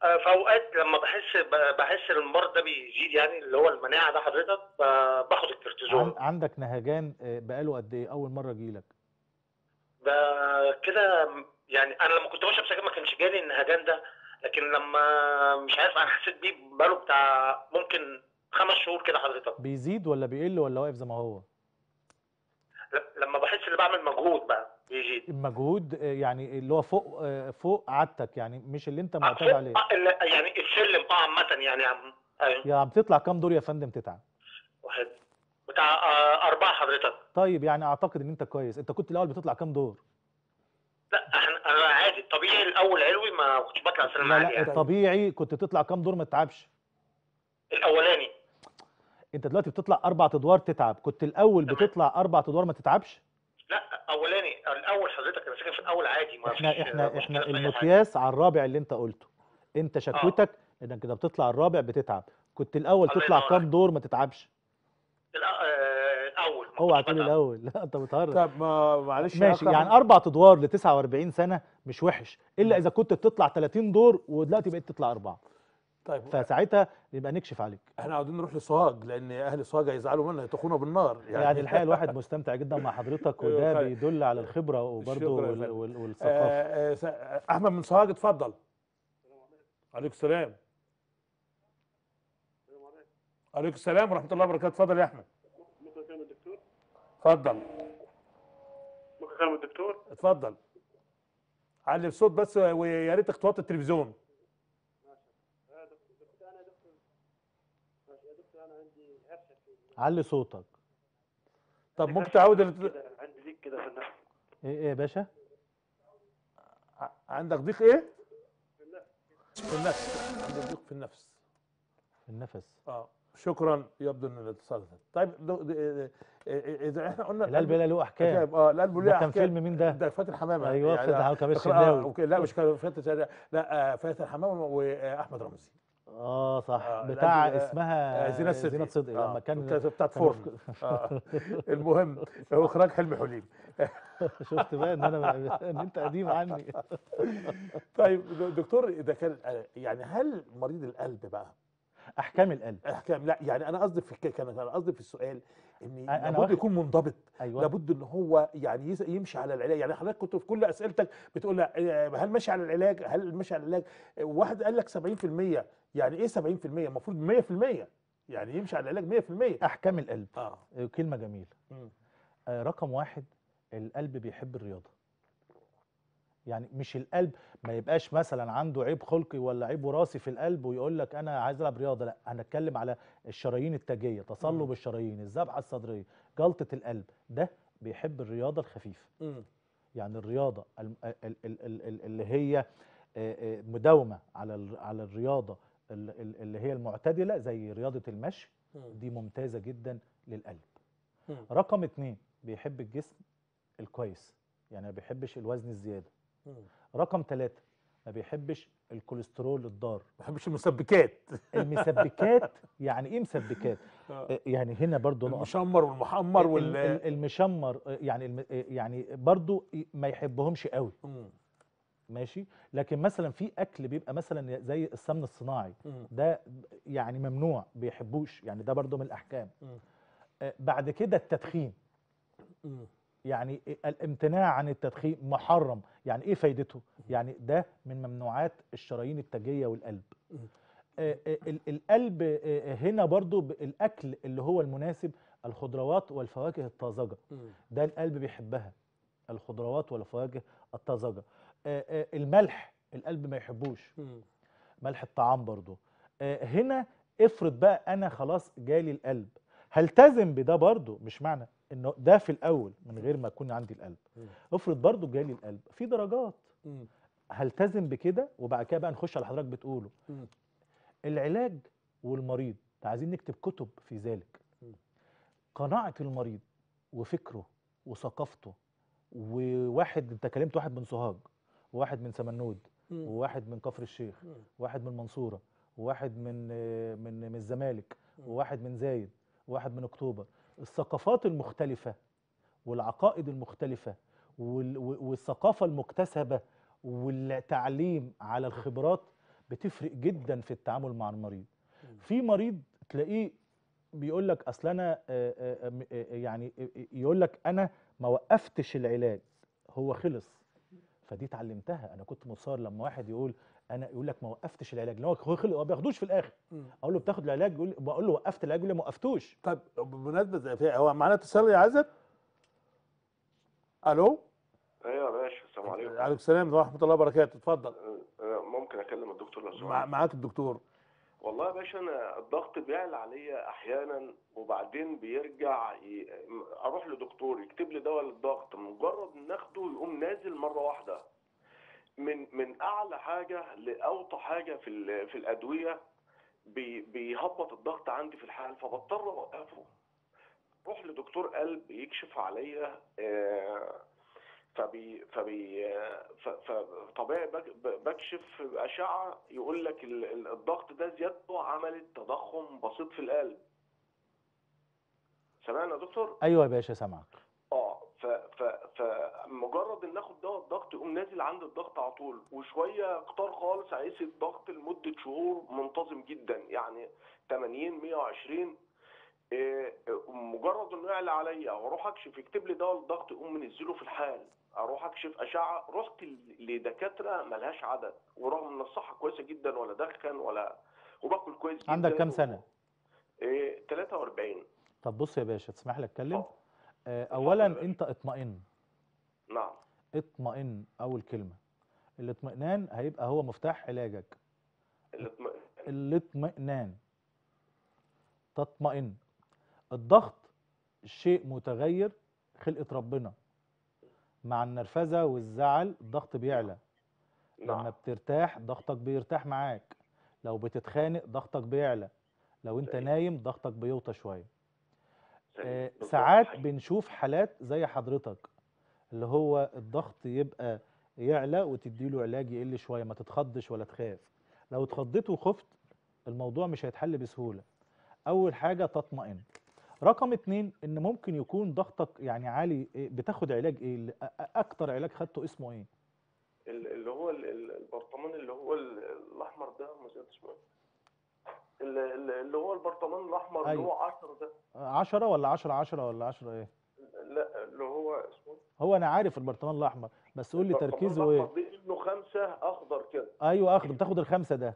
آه، في اوقات لما بحس ب- بحس ان المرض ده بيزيد يعني اللي هو المناعه ده حضرتك ب- باخد عن الكورتيزون عندك نهجان آه، بقاله قد ايه اول مره جيلك ده كده يعني انا لما كنت بشرب سجاير ما كانش جالي النهجان ده لكن لما مش عارف انا حسيت بيه بقاله بتاع ممكن خمس شهور كده حضرتك بيزيد ولا بيقل ولا واقف زي ما هو ل- لما بحس ان بعمل مجهود بقى بيزيد المجهود آه، يعني اللي هو فوق آه، فوق عادتك يعني مش اللي انت معتاد فوق عليه آه، ال- يعني السلم اه عامه يعني عم ايوه يعني بتطلع كام دور يا فندم تتعب واحد بتاع آه اربعه حضرتك طيب يعني اعتقد ان انت كويس انت كنت الاول بتطلع كام دور لا احنا انا عادي الطبيعي الاول علوي ما كنتش بطلع سلم لا عالي لا يعني الطبيعي كنت تطلع كام دور ما تتعبش الاولاني انت دلوقتي بتطلع اربع ادوار تتعب كنت الاول بتطلع اربع ادوار ما تتعبش لا اولاني الاول حضرتك انا ساكن في الاول عادي ما احنا فيش احنا مشكلة احنا في أي حاجة. المقياس على الرابع اللي انت قلته انت شكوتك انك كده بتطلع الرابع بتتعب كنت الاول الله تطلع ينور كام دور ما تتعبش الأ- آه، الاول اوعى تقول الاول لا انت بتهرج طب ما معلش يا ماشي أكرم. يعني اربع ادوار ل 49 سنه مش وحش الا اذا كنت بتطلع 30 دور ودلوقتي بقيت تطلع اربعه طيب فساعتها يبقى نكشف عليك احنا عاوزين نروح لسوهاج لان اهل سوهاج هيزعلوا منا يطخونا بالنار يعني, يعني الحقيقه الواحد مستمتع جدا مع حضرتك وده أيوة، خير. بيدل على الخبره وبرضه شكرا يا وال- فندم. وال- والثقافه آه، آه، س- احمد من سوهاج اتفضل عليكم السلام عليكم السلام ورحمه الله وبركاته اتفضل يا احمد ممكن اكلم الدكتور؟ اتفضل ممكن اكلم الدكتور؟ اتفضل علي الصوت بس ويا ريت توطي التلفزيون اه دكتور دكتور انا دكتور ماشي يا دكتور انا عندي هرشه في علي صوتك طب ممكن تعود ال- كده عندي ضيق كده في النفس ايه ايه يا باشا ع- عندك ضيق ايه في النفس في النفس عندك ضيق في النفس النفس اه شكرا يبدو ان الاتصال ده. طيب دو- د- آه، آه، اذا احنا قلنا القلب لا له احكام اه القلب له ده كان أحكام. فيلم مين ده؟ ده فاتن حمامه ايوه فاتن حمامة كان اقرأ- الشناوي. أوكي، لا مش كان فاتن لا آه، فاتن حمامه واحمد رمزي اه صح آه، بتاع القلب- آه، اسمها آه، زينات صدقي. زينات صدقي آه، لما كان كانت بتاعت كانوا فرن. في- آه. المهم هو اخراج حلمي حليم شفت بقى ان انا ان انت قديم عني طيب دكتور اذا كان يعني هل مريض القلب بقى احكام القلب احكام لا يعني انا قصدي في كان انا قصدي في السؤال ان أنا لابد واخد- يكون منضبط ايوه لابد ان هو يعني يس- يمشي على العلاج يعني حضرتك كنت في كل اسئلتك بتقول لا، آه، هل ماشي على العلاج هل ماشي على العلاج آه، واحد قال لك 70% يعني ايه 70% المفروض 100% يعني يمشي على العلاج 100% احكام القلب اه كلمه جميله مم. آه رقم واحد القلب بيحب الرياضه يعني مش القلب ما يبقاش مثلا عنده عيب خلقي ولا عيب وراثي في القلب ويقول لك انا عايز العب رياضه لا هنتكلم على الشرايين التاجيه تصلب الشرايين الذبحه الصدريه جلطه القلب ده بيحب الرياضه الخفيفه مم. يعني الرياضه الم- ال- ال- ال- ال- اللي هي آه، آه، مداومه على ال- على الرياضه ال- ال- اللي هي المعتدله زي رياضه المشي مم. دي ممتازه جدا للقلب مم. رقم اتنين بيحب الجسم الكويس يعني ما بيحبش الوزن الزياده مم. رقم ثلاثة ما بيحبش الكوليسترول الضار ما بحبش المسبكات المسبكات يعني ايه مسبكات آه. آه، يعني هنا برضو نقف المشمر والمحمر ال- وال ال- المشمر آه، يعني الم- آه، يعني برضو ما يحبهمش قوي مم. ماشي لكن مثلا في اكل بيبقى مثلا زي السمن الصناعي مم. ده يعني ممنوع بيحبوش يعني ده برضو من الاحكام مم. آه، بعد كده التدخين مم. يعني الامتناع عن التدخين محرم يعني ايه فايدته يعني ده من ممنوعات الشرايين التاجيه والقلب مم. آه، آه، ال- القلب آه، هنا برضو ب- الاكل اللي هو المناسب الخضروات والفواكه الطازجه مم. ده القلب بيحبها الخضروات والفواكه الطازجه آه، آه، الملح القلب ما يحبوش مم. ملح الطعام برضو آه، هنا افرض بقى انا خلاص جالي القلب هلتزم بده برضو مش معنى انه ده في الاول من غير ما يكون عندي القلب مم. افرض برضو جالي القلب في درجات مم. هلتزم بكده وبعد كده بقى نخش على حضرتك بتقوله مم. العلاج والمريض عايزين نكتب كتب في ذلك مم. قناعة المريض وفكره وثقافته وواحد انت كلمت واحد من سوهاج وواحد من سمنود مم. وواحد من كفر الشيخ مم. واحد من المنصورة وواحد من آه، من من الزمالك مم. وواحد من زايد وواحد من اكتوبر الثقافات المختلفة والعقائد المختلفة وال- و- والثقافة المكتسبة والتعليم على الخبرات بتفرق جدا في التعامل مع المريض في مريض تلاقيه بيقول لك اصل انا آه، آه، م- آه، يعني آه، آه، يقول لك انا ما وقفتش العلاج هو خلص فدي اتعلمتها انا كنت مصار لما واحد يقول انا يقول لك ما وقفتش العلاج لان هو هو خلص ما بياخدوش في الاخر اقول له بتاخد العلاج يقول لي بقول له وقفت العلاج يقول لي ما وقفتوش طيب بمناسبه زي- في- هو معانا اتصال يا عزت الو ايوه يا باشا السلام عليكم عليكم السلام ورحمه الله وبركاته اتفضل آه، ممكن اكلم الدكتور لو مع سمحت معاك الدكتور والله يا باشا انا الضغط بيعلى عليا احيانا وبعدين بيرجع ي... اروح لدكتور يكتب لي دواء للضغط مجرد ان اخده يقوم نازل مره واحده من من اعلى حاجه لاوطى حاجه في ال... في الادويه بي... بيهبط الضغط عندي في الحال فبضطر اوقفه روح لدكتور قلب يكشف عليا آه، فبي فبي ف- فطبيعي بك- بكشف اشعه يقول لك ال- ال- الضغط ده زيادته عملت تضخم بسيط في القلب سامعني يا دكتور ايوه يا باشا سامعك اه ف ف فمجرد ان اخد دواء الضغط يقوم نازل عند الضغط على طول وشويه كتار خالص هيقيس الضغط لمده شهور منتظم جدا يعني 80 120 إيه، مجرد انه يعلى عليا واروح اكشف يكتب لي دواء الضغط يقوم منزله في الحال اروح اكشف اشعه رحت ل- لدكاتره ملهاش عدد ورغم ان الصحه كويسه جدا ولا دخن ولا وباكل كويس جدا عندك كام سنه إيه 43 طب بص يا باشا تسمح لي اتكلم آه، اولا انت اطمئن نعم اطمئن اول كلمه الاطمئنان هيبقى هو مفتاح علاجك الاطمئنان الاطمئنان تطمئن الضغط شيء متغير خلقة ربنا مع النرفزة والزعل الضغط بيعلى لما بترتاح ضغطك بيرتاح معاك لو بتتخانق ضغطك بيعلى لو انت نايم ضغطك بيوطى شوية آه، ساعات بنشوف حالات زي حضرتك اللي هو الضغط يبقى يعلى وتديله علاج يقل شويه ما تتخضش ولا تخاف لو اتخضيت وخفت الموضوع مش هيتحل بسهوله اول حاجه تطمئن رقم اتنين ان ممكن يكون ضغطك يعني عالي إيه، بتاخد علاج ايه ال- أ- أ- اكتر علاج خدته اسمه ايه ال- اللي هو ال- ال- البرطمان اللي هو ال- الاحمر ده نسيت اسمه إيه. ال- ال- اللي هو البرطمان الاحمر اللي أيوة. هو 10 ده عشرة ولا عشرة عشرة ولا عشرة ايه لا اللي هو اسمه هو انا عارف البرطمان الاحمر بس قول لي البرطمان تركيزه ايه الأحمر دي انه خمسه اخضر كده ايوه اخد بتاخد الخمسه ده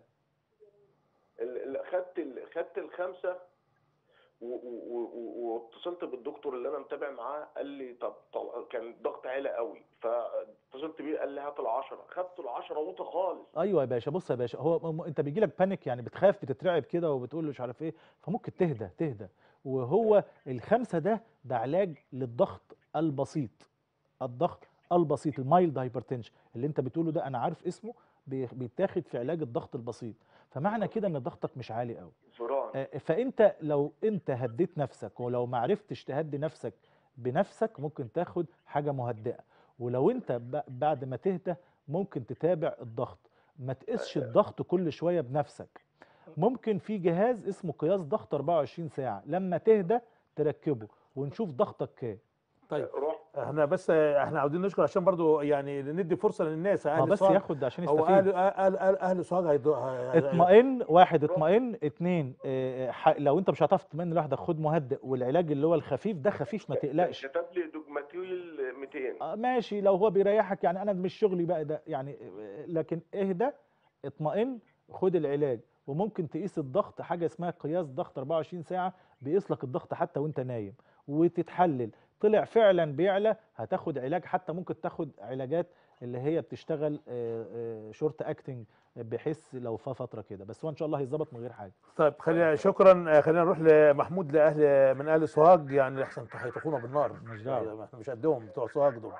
ال- ال- خدت ال- خدت الخمسه و- و- و- واتصلت بالدكتور اللي انا متابع معاه قال لي طب طل- كان الضغط عالي قوي فاتصلت بيه قال لي هات العشرة خدت العشرة وطى خالص ايوه يا باشا بص يا باشا هو م- انت بيجي لك بانيك يعني بتخاف بتترعب كده وبتقول له مش عارف ايه فممكن تهدى تهدى وهو الخمسه ده ده علاج للضغط البسيط الضغط البسيط المايلد هايبرتنشن اللي انت بتقوله ده انا عارف اسمه بي- بيتاخد في علاج الضغط البسيط فمعنى كده ان ضغطك مش عالي قوي فران آه، فانت لو انت هديت نفسك ولو ما عرفتش تهدي نفسك بنفسك ممكن تاخد حاجه مهدئه ولو انت ب- بعد ما تهدى ممكن تتابع الضغط ما تقيسش الضغط كل شويه بنفسك ممكن في جهاز اسمه قياس ضغط 24 ساعه لما تهدى تركبه ونشوف ضغطك كام طيب احنا بس احنا عاوزين نشكر عشان برضو يعني ندي فرصه للناس ما اهل بس سوهاج ياخد عشان هو يستفيد. اهل اهل اهل, أهل سوهاج هيدو- هي- اطمئن واحد اطمئن اتنين آه، ح- لو انت مش هتعرف تطمئن لوحدك خد مهدئ والعلاج اللي هو الخفيف ده خفيف ما تقلقش كتب لي دوجماتيل 200 آه، ماشي لو هو بيريحك يعني انا مش شغلي بقى ده يعني آه، لكن اهدى اطمئن خد العلاج وممكن تقيس الضغط حاجه اسمها قياس ضغط 24 ساعه بيقيس لك الضغط حتى وانت نايم وتتحلل طلع فعلا بيعلى هتاخد علاج حتى ممكن تاخد علاجات اللي هي بتشتغل شورت اكتنج بحيث لو في فتره كده بس هو ان شاء الله هيظبط من غير حاجه طيب خلينا شكرا آه، خلينا نروح لمحمود لاهل من اهل سوهاج يعني احسن انتوا هيطخونا بالنار مش دعوة. احنا مش قدهم بتوع سوهاج دول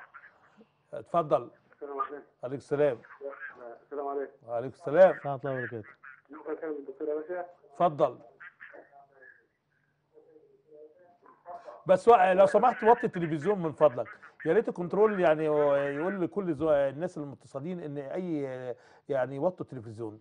اتفضل السلام عليكم عليك السلام السلام عليكم وعليكم السلام ورحمه الله وبركاته ممكن اكلم الدكتور يا باشا اتفضل بس وق- لو سمحت وطي التلفزيون من فضلك يا ريت الكنترول يعني يقول لكل زو- الناس المتصلين ان اي يعني يوطوا التلفزيون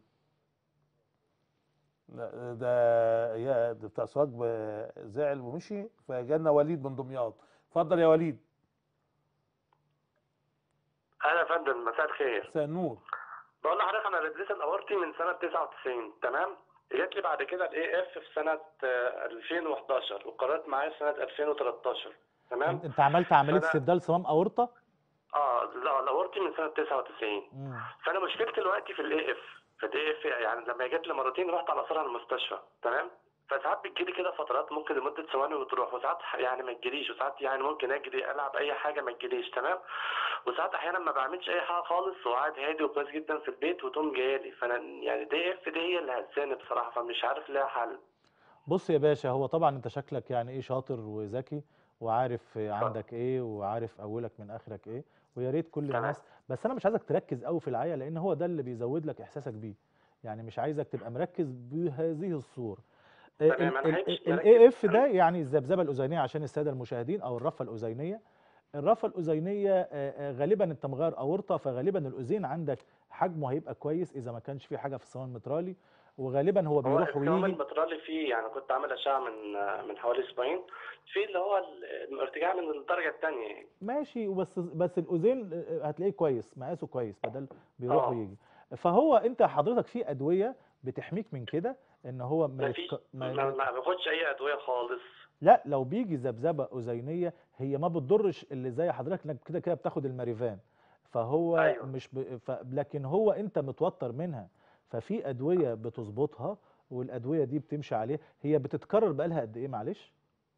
لا، ده يا ده بتاع سواق ب- زعل ومشي فجانا وليد من دمياط اتفضل يا وليد اهلا يا فندم مساء الخير مساء النور بقول لحضرتك انا بدرس الاورطي من سنه 99 تمام جات لي بعد كده الاي اف في سنه آه، 2011 وقررت معايا في سنه 2013 تمام انت عملت عمليه فأنا- استبدال صمام اورطه اه لا الاورطي من سنه 99 مم. فانا مشكلتي دلوقتي في الاي اف في الاي اف يعني لما جات لي مرتين رحت على اثرها المستشفى تمام فساعات بتجيلي كده فترات ممكن لمده ثواني وتروح وساعات يعني ما تجيليش وساعات يعني ممكن اجري العب اي حاجه ما تجيليش تمام وساعات احيانا ما بعملش اي حاجه خالص وقاعد هادي وكويس جدا في البيت وتقوم جايلي فانا يعني دي اف دي هي اللي هزاني بصراحه فمش عارف لها حل بص يا باشا هو طبعا انت شكلك يعني ايه شاطر وذكي وعارف عندك ايه وعارف اولك من اخرك ايه ويا ريت كل تمام. الناس بس انا مش عايزك تركز قوي في العيا لان هو ده اللي بيزود لك احساسك بيه يعني مش عايزك تبقى مركز بهذه الصوره تمام، أنا عايز الاي اف ده يعني الذبذبه الاذينيه عشان الساده المشاهدين او الرفه الاذينيه الرفه الاذينيه آه، آه، غالبا انت مغير اورطه فغالبا الاذين عندك حجمه هيبقى كويس اذا ما كانش في حاجه في الصمام المترالي وغالبا هو هو بيروح الكمام ويجي المترالي فيه يعني كنت عامل اشعه من من حوالي اسبوعين في اللي هو الارتجاع من الدرجه الثانيه يعني ماشي وبس بس الاذين هتلاقيه كويس مقاسه كويس بدل بيروح آه. ويجي فهو انت حضرتك في ادويه بتحميك من كده ان هو ما ما في يتك... ما, ما... ما باخدش اي ادويه خالص لا لو بيجي ذبذبه اذينيه هي ما بتضرش اللي زي حضرتك انك كده كده بتاخد الماريفان فهو أيوة. مش ب... ف... لكن هو انت متوتر منها ففي ادويه بتظبطها والادويه دي بتمشي عليها هي بتتكرر بقالها قد ايه معلش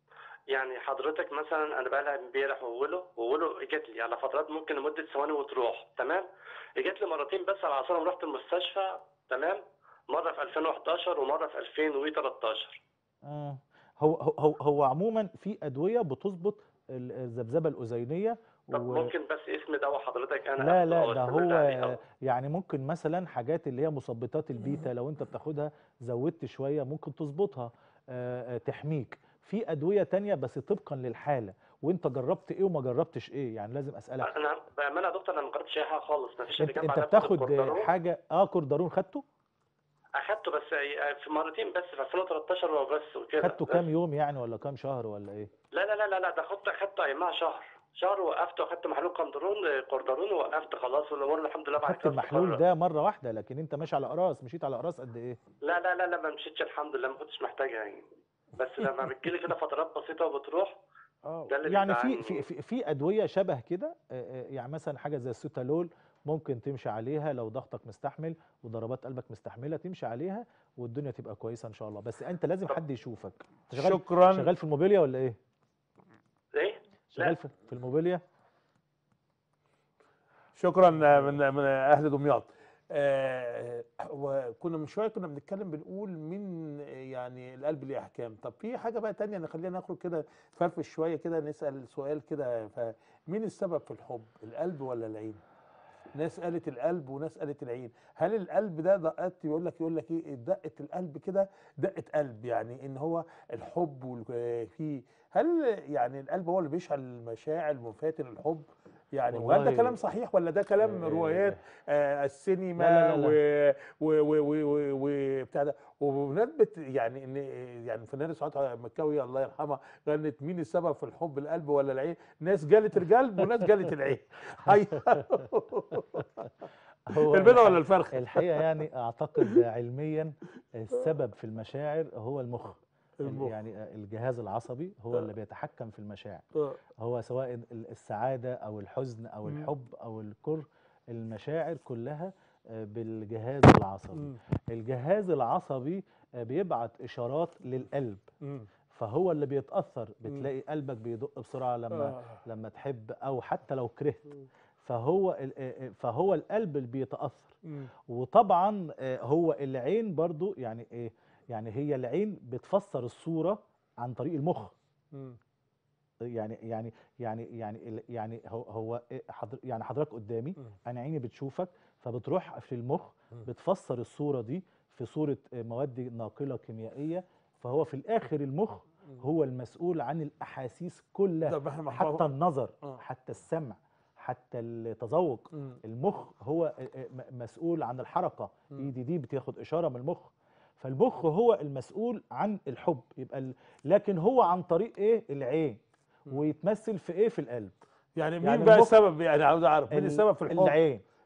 يعني حضرتك مثلا انا بقى لها امبارح ووله ووله اجت لي على فترات ممكن لمده ثواني وتروح تمام اجت لي مرتين بس على اعصابهم رحت المستشفى تمام مره في 2011 ومره في 2013 آه. هو هو هو عموما في ادويه بتظبط ال- الذبذبه الاذينيه طب و... ممكن بس اسم دواء حضرتك انا لا أخده لا أو ده أستمر عليه هو أو- يعني ممكن مثلا حاجات اللي هي مثبطات البيتا لو انت بتاخدها زودت شويه ممكن تظبطها آه، آه، تحميك في ادويه تانية بس طبقا للحاله وانت جربت ايه وما جربتش ايه يعني لازم اسالك انا بامانه يا دكتور انا ما قرأتش اي حاجه خالص ما فيش انت اللي انت جنب عليها بتاخد الكوردارون. حاجه اه كوردارون خدته اخدته بس في مرتين بس في 2013 وبس وكده خدته بس. كام يوم يعني ولا كام شهر ولا ايه لا لا لا لا لا ده خدت اخدته ايامها شهر شهر وقفت واخدت محلول قندرون كوردارون ووقفت خلاص والامور الحمد لله بعد خدت كده المحلول استقرت. ده مره واحده لكن انت ماشي على اقراص مشيت على اقراص قد ايه لا لا لا لا ما مشيتش الحمد لله ما كنتش محتاجها يعني بس لما بتجيلي كده فترات بسيطه وبتروح ده اللي يعني في بيزعلني. في في, في ادويه شبه كده آه، آه، يعني مثلا حاجه زي السوتالول ممكن تمشي عليها لو ضغطك مستحمل وضربات قلبك مستحمله تمشي عليها والدنيا تبقى كويسه ان شاء الله بس انت لازم حد يشوفك أنت شغال شكراً. شغال في الموبيليا ولا ايه ايه شغال في, في الموبيليا شكرا من من اهل دمياط آه، وكنا من شويه كنا بنتكلم بنقول من يعني القلب ليه احكام طب في حاجه بقى تانية نخلينا نخرج كده فرفش شويه كده نسال سؤال كده فمين السبب في الحب القلب ولا العين ناس قالت القلب وناس قالت العين هل القلب ده دقات يقول لك يقول لك ايه دقه القلب كده دقه قلب يعني ان هو الحب وال- فيه هل يعني القلب هو اللي بيشعل المشاعر مفاتن الحب يعني وهل ده والله- كلام صحيح ولا ده كلام آه، روايات آه السينما لا، لا، لا، و و و و و وبتاع ده وبمناسبه يعني ان يعني الفنانه سعاد مكاوي الله يرحمها غنت مين السبب في الحب القلب ولا العين ناس جالت القلب وناس جالت العين هو البيضه ولا الح- الفرخ الحقيقه يعني اعتقد علميا السبب في المشاعر هو المخ المخ. يعني الجهاز العصبي هو اللي بيتحكم في المشاعر آه. هو سواء ال- السعاده او الحزن او مم. الحب او الكره المشاعر كلها آه، بالجهاز العصبي مم. الجهاز العصبي آه، بيبعت اشارات للقلب مم. فهو اللي بيتاثر بتلاقي قلبك بيدق بسرعه لما آه. لما تحب او حتى لو كرهت فهو ال- آه، آه، فهو القلب اللي بيتاثر مم. وطبعا آه، هو العين برضو يعني ايه يعني هي العين بتفسر الصوره عن طريق المخ مم. يعني يعني يعني يعني ال- يعني هو هو إيه حضر يعني حضرتك قدامي انا عيني بتشوفك فبتروح في المخ بتفسر الصوره دي في صوره آه، مواد ناقله كيميائيه فهو في الاخر المخ هو المسؤول عن الاحاسيس كلها طب إحنا ما- حتى النظر آه. حتى السمع حتى التذوق مم. المخ هو آه، آه، م- مسؤول عن الحركه مم. ايدي دي بتاخد اشاره من المخ فالمخ هو المسؤول عن الحب يبقى ال... لكن هو عن طريق ايه العين ويتمثل في ايه في القلب يعني مين يعني بقى المخ- السبب يعني عاوز اعرف مين ال- السبب في الحب العين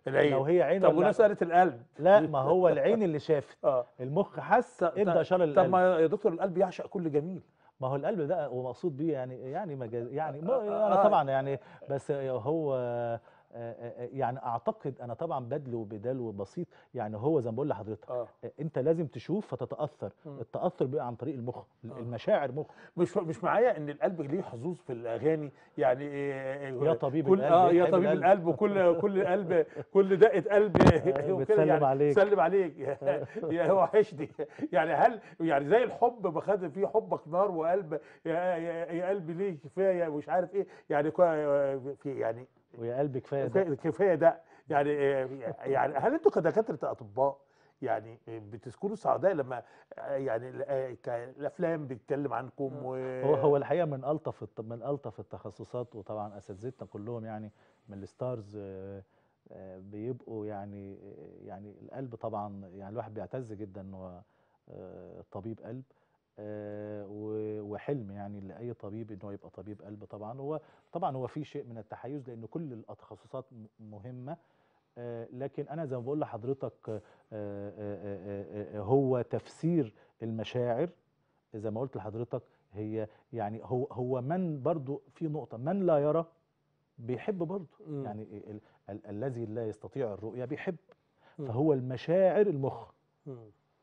العين لو هي عين طب ولا وناس قالت القلب لا ما هو العين اللي شافت اه المخ حس ادى اشاره طب للقلب ما يا دكتور القلب يعشق كل جميل ما هو القلب ده هو مقصود بيه يعني يعني مجاز يعني ما آه، انا آه. طبعا يعني بس هو آه، آه، يعني اعتقد انا طبعا بدل وبدال وبسيط يعني هو زي ما بقول لحضرتك اه انت لازم تشوف فتتاثر مم. التاثر بيبقى عن طريق المخ المشاعر مخ مش مش معايا ان القلب ليه حظوظ في الاغاني يعني إيه يا طبيب كل القلب اه يا يحب طبيب القلب. القلب وكل كل قلب كل دقه قلب وكده بتسلم يعني عليك. سلم عليك يا- يا هو وحشني يعني هل يعني زي الحب بخد في حبك نار وقلب يا, يا, يا قلب ليه كفايه مش عارف ايه يعني كو- في يعني ويا قلبي كفايه ده كفايه كفايه ده يعني يعني هل انتوا كدكاتره اطباء يعني بتذكروا سعداء لما يعني الافلام بتتكلم عنكم و هو هو الحقيقه من الطف الط- من الطف التخصصات وطبعا اساتذتنا كلهم يعني من الستارز آه، آه، بيبقوا يعني آه، يعني القلب طبعا يعني الواحد بيعتز جدا ان هو آه، طبيب قلب آه، و- وحلم يعني لاي طبيب ان هو يبقى طبيب قلب طبعا هو طبعا هو في شيء من التحيز لان كل التخصصات م- مهمه آه، لكن انا زي ما بقول لحضرتك آه، آه، آه، آه، هو تفسير المشاعر زي ما قلت لحضرتك هي يعني هو هو من برضو في نقطة من لا يرى بيحب برضو مم. يعني ال ال الذي لا يستطيع الرؤية بيحب مم. فهو المشاعر المخ مم.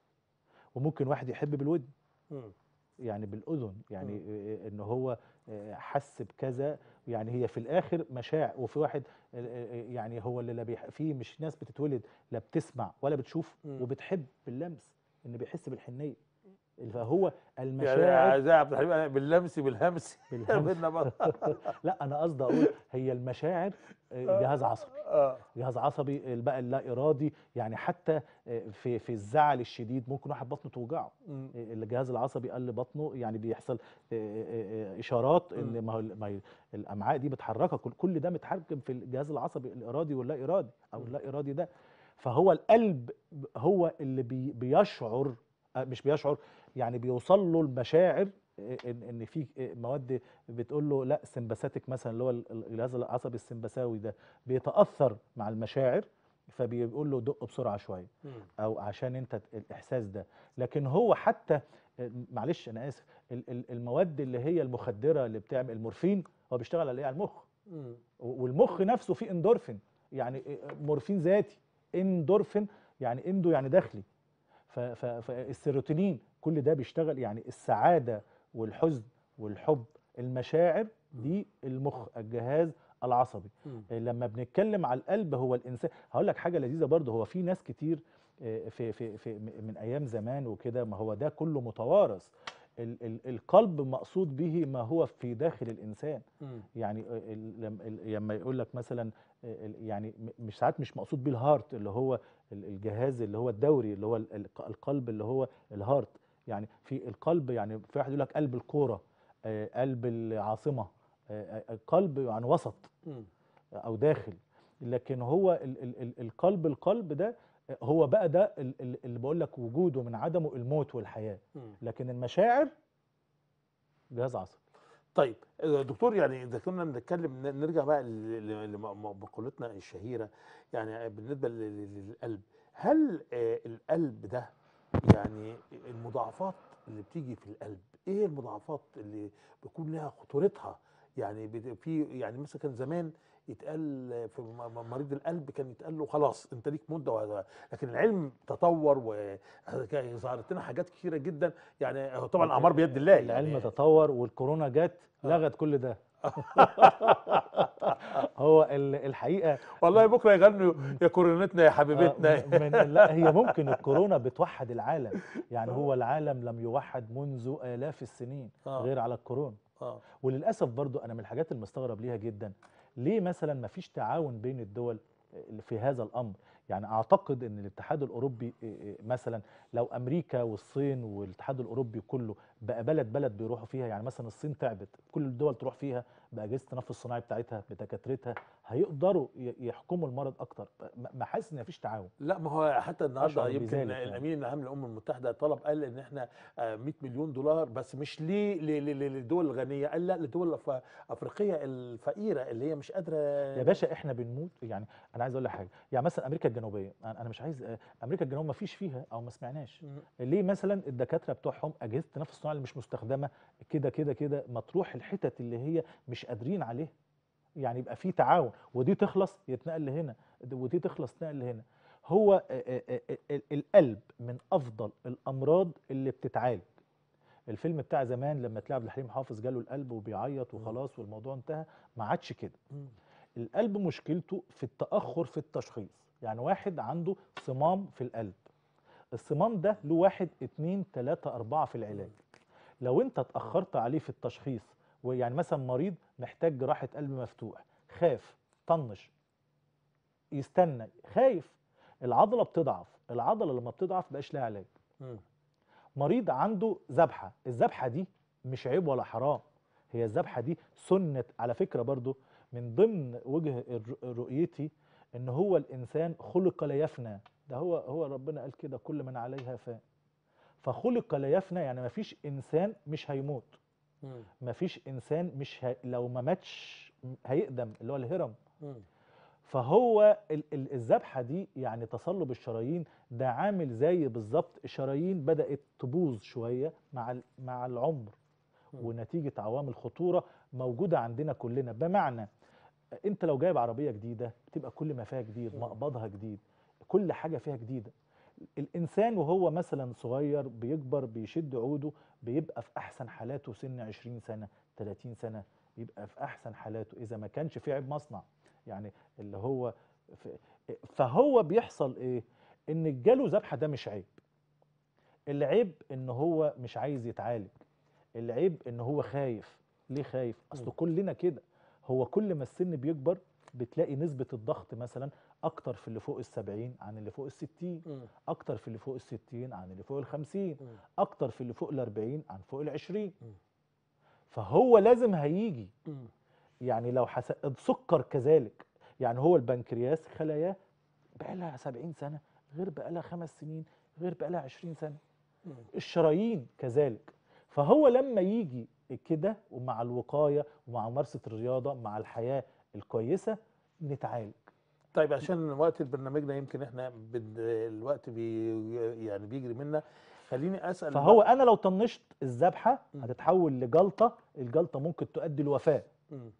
وممكن واحد يحب بالودن مم. يعني بالأذن يعني آه، إن هو آه، حس بكذا يعني هي في الآخر مشاعر وفي واحد آه، آه، يعني هو اللي لا بيح... في مش ناس بتتولد لا بتسمع ولا بتشوف مم. وبتحب باللمس إن بيحس بالحنية فهو يعني المشاعر زي عبد الحليم قال باللمس بالهمس بالهمس. بينا بقى. لا انا قصدي اقول هي المشاعر آه، جهاز عصبي اه جهاز عصبي بقى اللا ارادي يعني حتى آه، في في الزعل الشديد ممكن واحد بطنه توجعه مم. آه، الجهاز العصبي قال بطنه يعني بيحصل آه، آه، آه، اشارات ان ما هو ما هي الامعاء دي بتحركها كل- كل ده متحكم في الجهاز العصبي الارادي واللا ارادي او اللا ارادي ده فهو القلب هو اللي بي بيشعر آه، مش بيشعر يعني بيوصل له المشاعر آه، ان ان في آه، مواد بتقول له لا سمباثيك مثلا اللي هو ال- ال- الجهاز العصبي السمبثاوي ده بيتاثر مع المشاعر فبيقول له دق بسرعه شويه مم. او عشان انت ت- الاحساس ده لكن هو حتى آه، معلش انا اسف ال- ال- المواد اللي هي المخدره اللي بتعمل المورفين هو بيشتغل على ايه على المخ مم. و- والمخ نفسه فيه اندورفين يعني آه، مورفين ذاتي اندورفين يعني اندو يعني داخلي ف- ف- فالسيروتونين كل ده بيشتغل يعني السعاده والحزن والحب المشاعر دي المخ الجهاز العصبي مم. آه، لما بنتكلم على القلب هو الانسان هقول لك حاجه لذيذه برضه هو في ناس كتير آه، في في في م- من ايام زمان وكده ما هو ده كله متوارث ال- ال- القلب مقصود به ما هو في داخل الانسان مم. يعني آه، ال- لم- ال- لما يقول لك مثلا آه، ال- يعني م- مش ساعات مش مقصود بيه الهارت اللي هو ال- الجهاز اللي هو الدوري اللي هو ال- ال- القلب اللي هو الهارت يعني في القلب يعني في واحد يقول لك قلب الكوره آه، قلب العاصمه آه، آه، قلب يعني وسط مم. او داخل لكن هو ال ال ال القلب القلب ده هو بقى ده ال- ال- اللي بقول لك وجوده من عدمه الموت والحياه مم. لكن المشاعر جهاز عصبي طيب آه، دكتور يعني اذا كنا بنتكلم ن- نرجع بقى ل- ل- لمقولتنا الشهيره يعني بالنسبه ل- ل- للقلب هل آه، القلب ده يعني المضاعفات اللي بتيجي في القلب ايه المضاعفات اللي بيكون لها خطورتها يعني بت- في يعني مثلا كان زمان يتقال في م- م- مريض القلب كان يتقال له خلاص انت ليك مده وهذا لكن العلم تطور وظهرت لنا حاجات كثيره جدا يعني هو طبعا الاعمار بيد الله العلم يعني تطور والكورونا جت لغت كل ده هو ال- الحقيقه والله بكره يغنوا يا كورونتنا يا حبيبتنا آه، من لا هي ممكن الكورونا بتوحد العالم يعني هو العالم لم يوحد منذ آلاف السنين آه. غير على الكورونا اه وللاسف برضو انا من الحاجات المستغرب ليها جدا ليه مثلا ما فيش تعاون بين الدول في هذا الامر يعني اعتقد ان الاتحاد الاوروبي مثلا لو امريكا والصين والاتحاد الاوروبي كله بقى بلد بلد بيروحوا فيها يعني مثلا الصين تعبت كل الدول تروح فيها باجهزه التنفس الصناعي بتاعتها بدكاترتها هيقدروا ي- يحكموا المرض اكتر م- ما حاسس ان مفيش تعاون لا ما هو حتى النهارده أشعر يمكن بذلك يعني. الامين العام للامم المتحده طلب قال ان احنا آه، 100 مليون دولار بس مش ليه ل- ل- ل- للدول الغنيه قال لا للدول الأف- الافريقيه الفقيره اللي هي مش قادره يا باشا احنا بنموت يعني انا عايز اقول لك حاجه يعني مثلا امريكا الجنوبيه انا أنا مش عايز آه، امريكا الجنوبيه ما فيش فيها او ما سمعناش ليه مثلا الدكاتره بتوعهم اجهزه التنفس الصناعي اللي مش مستخدمه كده كده كده ما تروح الحتت اللي هي مش قادرين عليها يعني يبقى في تعاون ودي تخلص يتنقل لهنا ودي تخلص تنقل لهنا هو آه، آه، آه، آه، القلب من افضل الامراض اللي بتتعالج الفيلم بتاع زمان لما تلاقي عبد الحليم حافظ جاله القلب وبيعيط وخلاص والموضوع انتهى ما عادش كده القلب مشكلته في التأخر في التشخيص يعني واحد عنده صمام في القلب الصمام ده له واحد اتنين تلاتة أربعة في العلاج لو انت اتأخرت عليه في التشخيص ويعني مثلا مريض محتاج جراحة قلب مفتوح خاف طنش يستنى خايف العضلة بتضعف العضلة لما بتضعف بقاش لها علاج مريض عنده ذبحة الذبحة دي مش عيب ولا حرام هي الذبحة دي سنة على فكرة برضو من ضمن وجه الر- رؤيتي ان هو الانسان خلق لا يفنى ده هو هو ربنا قال كده كل من عليها فان فخلق لا يفنى يعني مفيش انسان مش هيموت مفيش انسان مش هي لو ما ماتش هيقدم اللي هو الهرم فهو ال- ال- الذبحه دي يعني تصلب الشرايين ده عامل زي بالظبط الشرايين بدات تبوظ شويه مع ال- مع العمر ونتيجه عوامل خطوره موجوده عندنا كلنا بمعنى انت لو جايب عربيه جديده بتبقى كل ما فيها جديد مقبضها جديد كل حاجه فيها جديده الانسان وهو مثلا صغير بيكبر بيشد عوده بيبقى في احسن حالاته سن 20 سنه 30 سنه بيبقى في احسن حالاته اذا ما كانش في عيب مصنع يعني اللي هو في فهو بيحصل ايه ان جاله ذبحه ده مش عيب العيب ان هو مش عايز يتعالج العيب ان هو خايف ليه خايف اصل كلنا كده هو كل ما السن بيكبر بتلاقي نسبة الضغط مثلا أكتر في اللي فوق السبعين عن اللي فوق الستين أكتر في اللي فوق الستين عن اللي فوق الخمسين أكتر في اللي فوق الأربعين عن فوق العشرين فهو لازم هيجي يعني لو حس... السكر كذلك يعني هو البنكرياس خلاياه بقى لها 70 سنة غير بقى لها خمس سنين غير بقى لها 20 سنة الشرايين كذلك فهو لما يجي كده ومع الوقاية ومع ممارسة الرياضة مع الحياة الكويسة نتعالج طيب عشان وقت برنامجنا يمكن احنا بن- الوقت بي يعني بيجري منا خليني اسال فهو انا لو طنشت الذبحة هتتحول لجلطة الجلطة ممكن تؤدي لوفاة مم.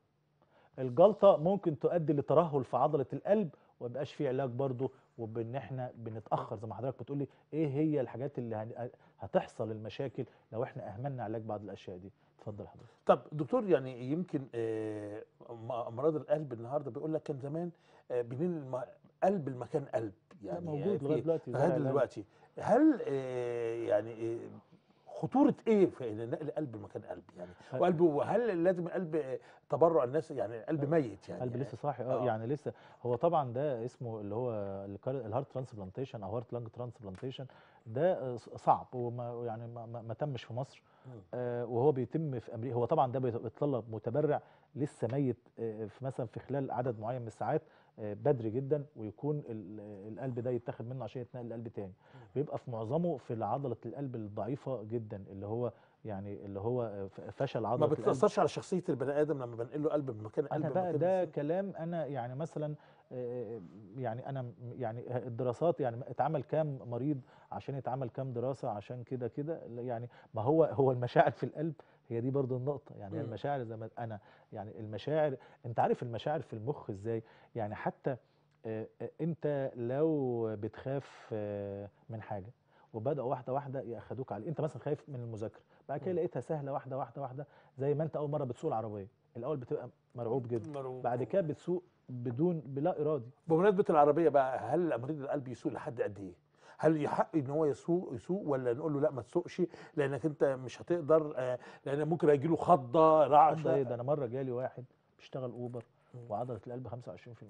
الجلطة ممكن تؤدي لترهل في عضلة القلب ومبقاش فيه علاج برضه وبان احنا بنتاخر زي ما حضرتك بتقولي ايه هي الحاجات اللي هن- هتحصل المشاكل لو احنا اهملنا علاج بعض الاشياء دي اتفضل حضرتك طب دكتور يعني يمكن آه، م- امراض القلب النهارده بيقول لك كان زمان آه، بنين الم... قلب المكان قلب يعني موجود في- لغاية دلوقتي، زرع لغايه القلب. دلوقتي هل آه، يعني آه، خطوره ايه في ان نقل قلب مكان قلب يعني وقلبه وهل لازم القلب آه، تبرع الناس يعني القلب ميت يعني قلب لسه صاحي اه يعني لسه هو طبعا ده اسمه اللي هو الكار- الهارت ترانسبلانتيشن او هارت لانج ترانسبلانتيشن ده آه، ص- صعب وما يعني ما, ما ما تمش في مصر آه وهو بيتم في امريكا هو طبعا ده بيت- بيتطلب متبرع لسه ميت آه في مثلا في خلال عدد معين من الساعات آه بدري جدا ويكون ال- القلب ده يتاخد منه عشان يتنقل لقلب تاني بيبقى في معظمه في عضله القلب الضعيفه جدا اللي هو يعني اللي هو آه، ف- فشل عضله ما القلب بتاثرش على شخصيه البني ادم لما بنقل له قلب من مكان قلب انا بقى مكان ده كلام انا يعني مثلا آه، يعني انا م- يعني الدراسات يعني اتعمل كام مريض عشان يتعمل كام دراسه عشان كده كده لا يعني ما هو هو المشاعر في القلب هي دي برضو النقطه يعني هي مم. المشاعر زي ما انا يعني المشاعر انت عارف المشاعر في المخ ازاي يعني حتى آه، آه، انت لو بتخاف آه، من حاجه وبداوا واحده واحده ياخدوك عليه انت مثلا خايف من المذاكره بعد كده مم. لقيتها سهله واحده واحده واحده زي ما انت اول مره بتسوق العربيه الاول بتبقى مرعوب جدا مرعوب. بعد كده بتسوق بدون بلا ارادي بمناسبه العربيه بقى هل مريض القلب يسوق لحد قد ايه؟ هل يحق ان هو يسوق يسوق ولا نقول له لا ما تسوقش لانك انت مش هتقدر آه، لان ممكن هيجي له خضه ده رعشه ايه ده انا مره جالي واحد بيشتغل اوبر وعضله القلب 25%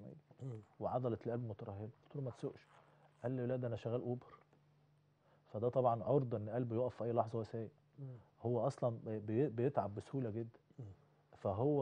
وعضله القلب مترهله قلت له ما تسوقش قال لي لا ده انا شغال اوبر فده طبعا عرضه ان قلبه يقف في اي لحظه وهو سايق هو اصلا بي- بيتعب بسهوله جدا فهو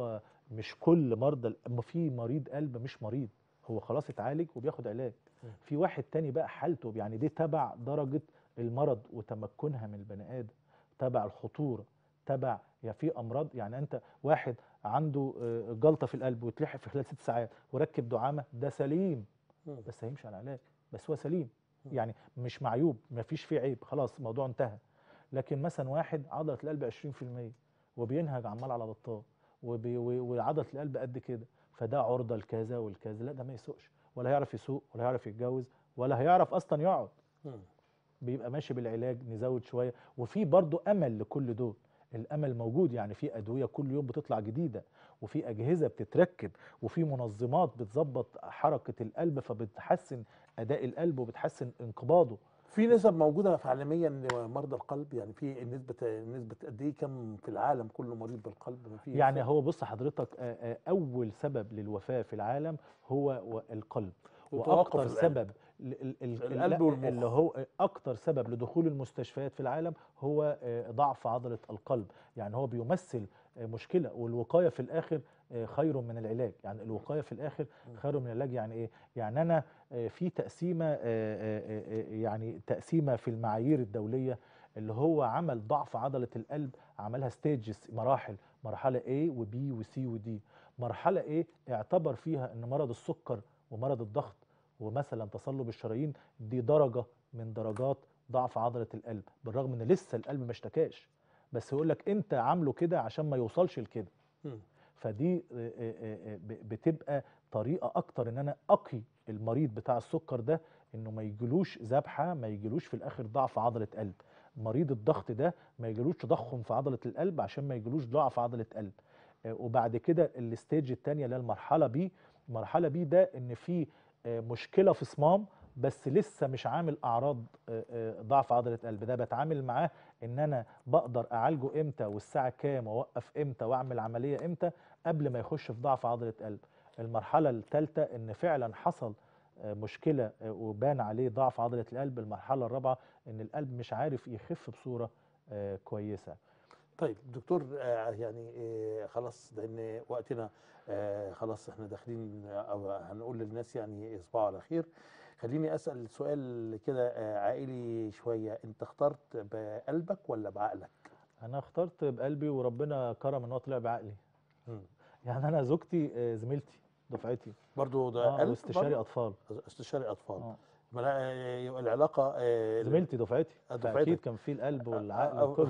مش كل مرضى ما في مريض قلب مش مريض هو خلاص اتعالج وبياخد علاج مم. في واحد تاني بقى حالته يعني دي تبع درجة المرض وتمكنها من البني آدم تبع الخطورة تبع يعني في أمراض يعني أنت واحد عنده آه، جلطة في القلب وتلحق في خلال ست ساعات وركب دعامة ده سليم مم. بس هيمشي على العلاج بس هو سليم يعني مش معيوب ما فيش فيه عيب خلاص الموضوع انتهى لكن مثلا واحد عضلة القلب 20% وبينهج عمال على بطال وبي- و- وعضلة القلب قد كده فده عرضة لكذا والكذا لا ده ما يسوقش ولا هيعرف يسوق ولا هيعرف يتجوز ولا هيعرف اصلا يقعد مم. بيبقى ماشي بالعلاج نزود شويه وفي برضو امل لكل دول الامل موجود يعني في ادويه كل يوم بتطلع جديده وفي اجهزه بتتركب وفي منظمات بتظبط حركه القلب فبتحسن اداء القلب وبتحسن انقباضه في نسب موجوده في عالميا لمرضى القلب يعني في نسبه نسبه قد ايه كم في العالم كله مريض بالقلب ما في يعني نسب؟ هو بص حضرتك آه، آه، اول سبب للوفاه في العالم هو و- القلب وتوقف واكتر القلب. سبب ل- ال- ال- القلب لا، والمخ. اللي هو اكتر سبب لدخول المستشفيات في العالم هو آه، ضعف عضله القلب يعني هو بيمثل آه، مشكله والوقايه في الاخر آه، خير من العلاج يعني الوقايه في الاخر خير من العلاج يعني ايه يعني انا آه، في تقسيمه آه، آه، آه، آه، يعني تقسيمه في المعايير الدوليه اللي هو عمل ضعف عضله القلب عملها ستيجز مراحل مرحله A و B و C و D مرحله A اعتبر فيها ان مرض السكر ومرض الضغط ومثلا تصلب الشرايين دي درجه من درجات ضعف عضله القلب بالرغم ان لسه القلب ما اشتكاش بس يقول لك انت عامله كده عشان ما يوصلش لكده مم. فدي آه، آه، آه، ب- بتبقى طريقه اكتر ان انا اقي المريض بتاع السكر ده انه ما يجيلوش ذبحه ما يجيلوش في الاخر ضعف عضله قلب مريض الضغط ده ما يجيلوش تضخم في عضله القلب عشان ما يجيلوش ضعف عضله قلب آه، وبعد كده الستيج الثانيه اللي هي المرحله بي مرحله بي ده ان في آه، مشكله في صمام بس لسه مش عامل اعراض آه، آه، ضعف عضله قلب ده بتعامل معاه ان انا بقدر اعالجه امتى والساعه كام واوقف امتى واعمل عمليه امتى قبل ما يخش في ضعف عضله قلب المرحله الثالثه ان فعلا حصل آه، مشكله آه، وبان عليه ضعف عضله القلب المرحله الرابعه ان القلب مش عارف يخف بصوره آه، كويسه طيب دكتور آه، يعني آه، خلاص لان وقتنا آه، خلاص احنا داخلين آه، او هنقول للناس يعني يصبحوا على خير خليني اسال سؤال كده آه، عائلي شويه انت اخترت بقلبك ولا بعقلك؟ انا اخترت بقلبي وربنا كرم ان هو طلع بعقلي مم. يعني انا زوجتي آه، زميلتي دفعتي برضو ده اه قلب واستشاري برضو؟ اطفال استشاري اطفال اه ما لا- آه، يبقى العلاقه آه، زميلتي دفعتي آه، فاكيد دفعتك. كان في القلب والعقل آه، وكله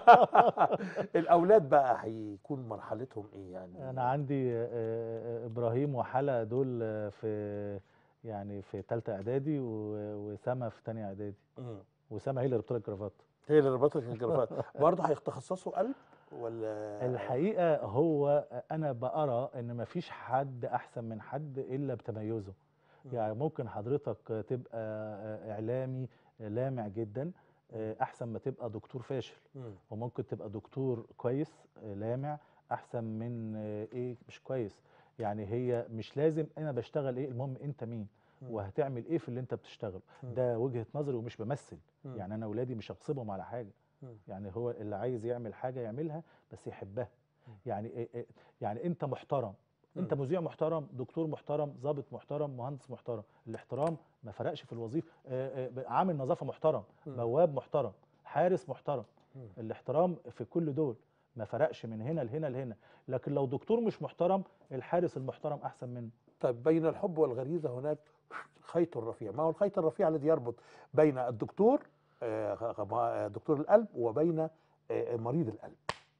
الاولاد بقى هيكون مرحلتهم ايه يعني؟ انا عندي آه، آه، ابراهيم وحلا دول آه، في يعني في ثالثه اعدادي و- وسما في ثانيه اعدادي مم. وسما هي اللي ربطت لك جرافات هي اللي ربطت لك الجرافات برضه هيتخصصوا قلب ولا الحقيقه هو انا بقرا ان مفيش حد احسن من حد الا بتميزه يعني ممكن حضرتك تبقى اعلامي لامع جدا احسن ما تبقى دكتور فاشل مم. وممكن تبقى دكتور كويس لامع احسن من ايه مش كويس يعني هي مش لازم انا بشتغل ايه المهم انت مين مم. وهتعمل ايه في اللي انت بتشتغله مم. ده وجهة نظري ومش بمثل مم. يعني انا اولادي مش هغصبهم على حاجه مم. يعني هو اللي عايز يعمل حاجه يعملها بس يحبها يعني إيه إيه يعني انت محترم انت مم. مذيع محترم دكتور محترم ضابط محترم مهندس محترم الاحترام ما فرقش في الوظيفه آه، آه، عامل نظافه محترم مم. بواب محترم حارس محترم مم. الاحترام في كل دول ما فرقش من هنا لهنا لهنا لكن لو دكتور مش محترم الحارس المحترم احسن منه طيب بين الحب والغريزه هناك خيط رفيع ما هو الخيط الرفيع الذي يربط بين الدكتور آه، غ- غ- آه، دكتور القلب وبين آه، مريض القلب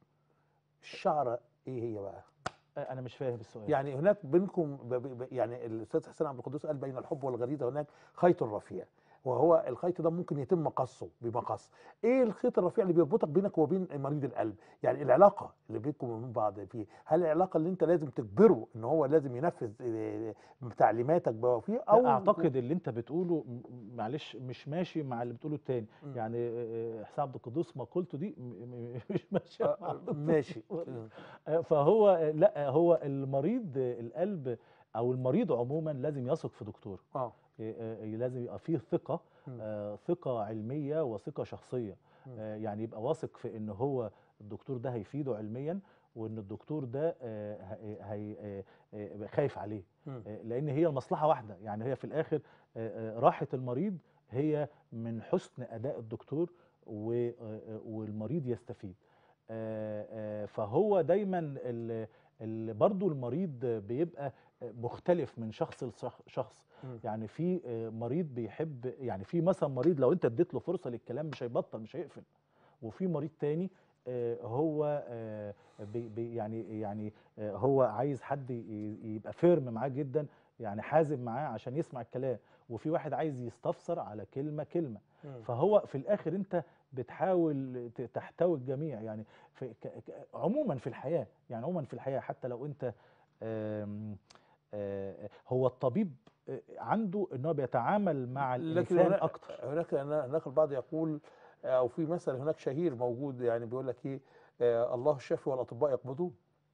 الشعره ايه هي بقى آه، انا مش فاهم السؤال يعني هناك بينكم ب- ب- ب- يعني الاستاذ حسين عبد القدوس قال بين الحب والغريزه هناك خيط رفيع وهو الخيط ده ممكن يتم قصه بمقص ايه الخيط الرفيع اللي بيربطك بينك وبين مريض القلب يعني العلاقه اللي بينكم وبين بعض فيه هل العلاقه اللي انت لازم تجبره ان هو لازم ينفذ آه، تعليماتك بقى فيه او لا اعتقد اللي انت بتقوله م- م- معلش مش ماشي مع اللي بتقوله التاني مم. يعني آه، آه، حسين عبد القدوس مقولته دي م- م- مش ماشيه مع آه، الدكتور. ماشي آه، فهو آه، لا هو المريض آه، القلب او المريض عموما لازم يثق في دكتور اه آه، آه، لازم يبقى فيه ثقه مم. آه، ثقه علميه وثقه شخصيه مم. آه، يعني يبقى واثق في ان هو الدكتور ده هيفيده علميا وان الدكتور ده آه، ه- هي آه، آه، خايف عليه مم. آه، لان هي المصلحه واحده يعني هي في الاخر آه، آه، راحه المريض هي من حسن اداء الدكتور و- آه، آه، والمريض يستفيد آه، آه، فهو دايما ال- ال- برضو المريض بيبقى مختلف من شخص لشخص مم. يعني في آه، مريض بيحب يعني في مثلا مريض لو انت اديت له فرصه للكلام مش هيبطل مش هيقفل وفي مريض تاني آه، هو آه، بي بي يعني يعني آه، هو عايز حد ي- يبقى فيرم معاه جدا يعني حازم معاه عشان يسمع الكلام وفي واحد عايز يستفسر على كلمه كلمه مم. فهو في الاخر انت بتحاول ت- تحتوي الجميع يعني في ك- ك- عموما في الحياه يعني عموما في الحياه حتى لو انت آم، آه، هو الطبيب آه، عنده ان هو بيتعامل مع لكن الانسان هناك اكتر هناك هناك البعض يقول او في مثل هناك شهير موجود يعني بيقول لك ايه آه الله الشافي والاطباء يقبضون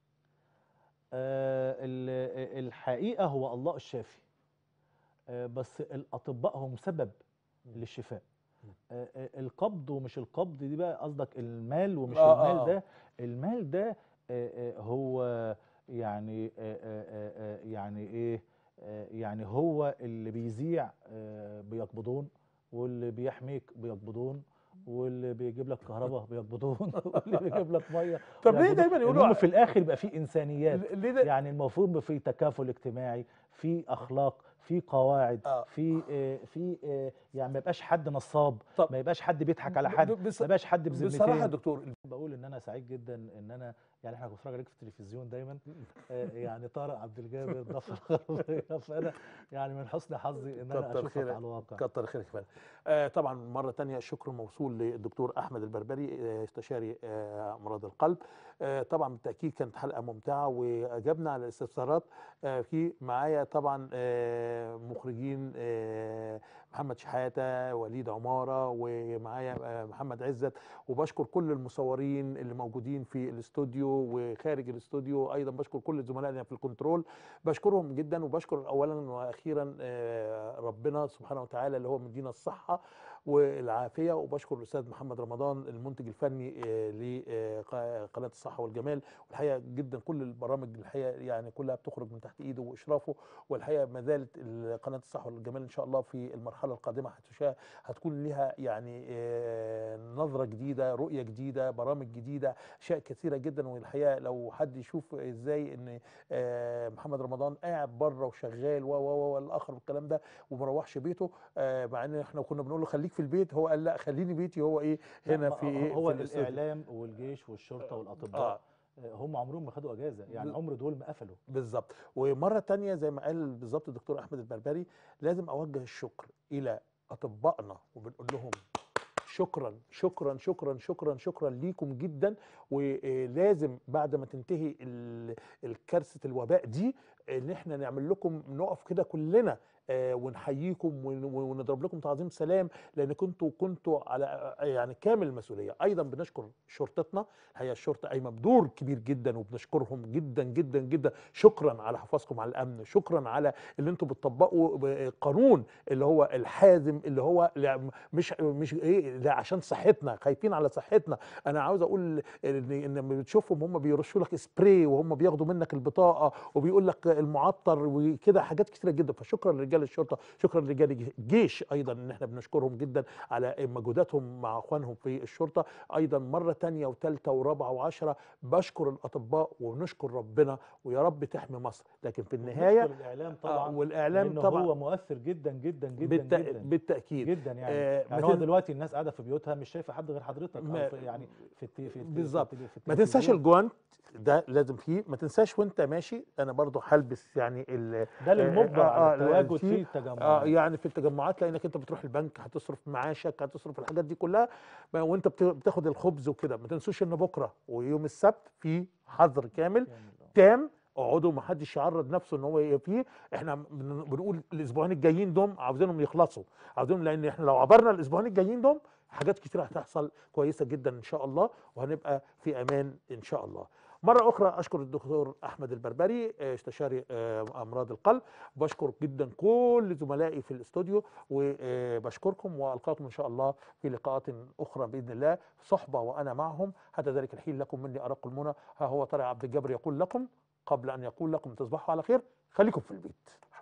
آه، ال- الحقيقه هو الله الشافي آه، بس الاطباء هم سبب للشفاء آه، آه، القبض ومش القبض دي بقى قصدك المال ومش آه، المال آه. ده المال ده آه، آه، هو يعني آه، آه، آه، آه، يعني ايه آه، يعني هو اللي بيذيع آه، بيقبضون واللي بيحميك بيقبضون واللي بيجيب لك كهرباء بيقبضون واللي بيجيب لك ميه طب ليه بيقبضون. دايما يقولوا المهم في الاخر يبقى في انسانيات ليه ده يعني المفروض يبقى في تكافل اجتماعي في اخلاق في قواعد آه. في آه، في آه، يعني ما يبقاش حد نصاب طب ما يبقاش حد بيضحك على ب- حد ب- بص- ما يبقاش حد بصراحه يا بذمتين دكتور بقول ان انا سعيد جدا ان انا يعني احنا كنا بنتفرج عليك في التلفزيون دايما آه، يعني طارق عبد الجابر ضفر الغربيه فانا يعني من حسن حظي ان انا كتر اشوفك خيرك على الواقع كتر خيرك فعلا آه طبعا مره تانية الشكر موصول للدكتور احمد البربري آه استشاري آه امراض القلب آه طبعا بالتاكيد كانت حلقه ممتعه واجبنا على الاستفسارات آه في معايا طبعا آه مخرجين آه محمد شحاته وليد عماره ومعايا آه محمد عزت وبشكر كل المصورين اللي موجودين في الاستوديو وخارج الاستوديو ايضا بشكر كل زملائنا في الكنترول بشكرهم جدا وبشكر اولا واخيرا آه، ربنا سبحانه وتعالى اللي هو مدينا الصحه والعافيه وبشكر الاستاذ محمد رمضان المنتج الفني آه، لقناه الصحه والجمال والحقيقه جدا كل البرامج الحقيقه يعني كلها بتخرج من تحت ايده واشرافه والحقيقه ما زالت ال- قناه الصحه والجمال ان شاء الله في المرحله القادمه هتشا- هتكون لها يعني آه، نظره جديده رؤيه جديده برامج جديده اشياء كثيره جدا والحقيقه لو حد يشوف ازاي ان آه، محمد رمضان قاعد بره وشغال و و و والاخر والكلام ده ومروحش بيته آه، مع ان احنا كنا بنقول له خليك في البيت هو قال لا خليني بيتي هو ايه لا، هنا ما- في ايه هو في الاستوديو. الاعلام والجيش والشرطه والاطباء آه. آه، هم عمرهم ما خدوا اجازه يعني ب- عمر دول ما قفلوا بالظبط ومره تانية زي ما قال بالظبط الدكتور احمد البربري لازم اوجه الشكر الى اطبائنا وبنقول لهم شكرا شكرا شكرا شكرا شكرا ليكم جدا ولازم بعد ما تنتهي ال- الكارثه الوباء دي ان احنا نعمل لكم نقف كده كلنا آه، ونحييكم ون- ونضرب لكم تعظيم سلام لان كنتوا كنتوا على آه، يعني كامل المسؤوليه ايضا بنشكر شرطتنا هي الشرطه قايمه بدور كبير جدا وبنشكرهم جدا جدا جدا شكرا على حفاظكم على الامن شكرا على اللي انتم بتطبقوا ب- قانون اللي هو الحازم اللي هو لا- مش مش ايه ده عشان صحتنا خايفين على صحتنا انا عاوز اقول ان ان لما بتشوفهم هم بيرشوا لك سبراي وهم بياخدوا منك البطاقه وبيقول لك المعطر وكده حاجات كتيره جدا فشكرا لرجال الشرطه شكرا لرجال الجيش ايضا ان احنا بنشكرهم جدا على مجهوداتهم مع اخوانهم في الشرطه ايضا مره تانية وثالثه ورابعه وعشرة بشكر الاطباء ونشكر ربنا ويا رب تحمي مصر لكن في النهايه ونشكر الاعلام طبعا آه والاعلام لأنه طبعا هو مؤثر جدا جدا جدا بالت... جدا بالتاكيد جدا يعني آه، يعني ما هو تن- دلوقتي الناس قاعده في بيوتها مش شايفه حد غير حضرتك ما- أو في يعني في التي في التي بالظبط في التي- في ما تنساش التلفزيون. الجوانت ده لازم فيه ما تنساش وانت ماشي انا برضو هلبس يعني ال ده للمجبر على التواجد فيه في التجمعات. اه يعني في التجمعات لانك انت بتروح البنك هتصرف معاشك هتصرف الحاجات دي كلها ما- وانت بت- بتاخد الخبز وكده ما تنسوش ان بكره ويوم السبت في حظر كامل تام اقعدوا ما حدش يعرض نفسه ان هو يبقى فيه احنا بن- بنقول الاسبوعين الجايين دول عاوزينهم يخلصوا عاوزينهم لان احنا لو عبرنا الاسبوعين الجايين دول حاجات كتير هتحصل كويسه جدا ان شاء الله وهنبقى في امان ان شاء الله مره اخرى اشكر الدكتور احمد البربري آه، استشاري آه، امراض القلب بشكر جدا كل زملائي في الاستوديو وبشكركم والقاكم ان شاء الله في لقاءات اخرى باذن الله صحبه وانا معهم حتى ذلك الحين لكم مني ارق المنى ها هو طارق عبد الجبر يقول لكم قبل ان يقول لكم تصبحوا على خير خليكم في البيت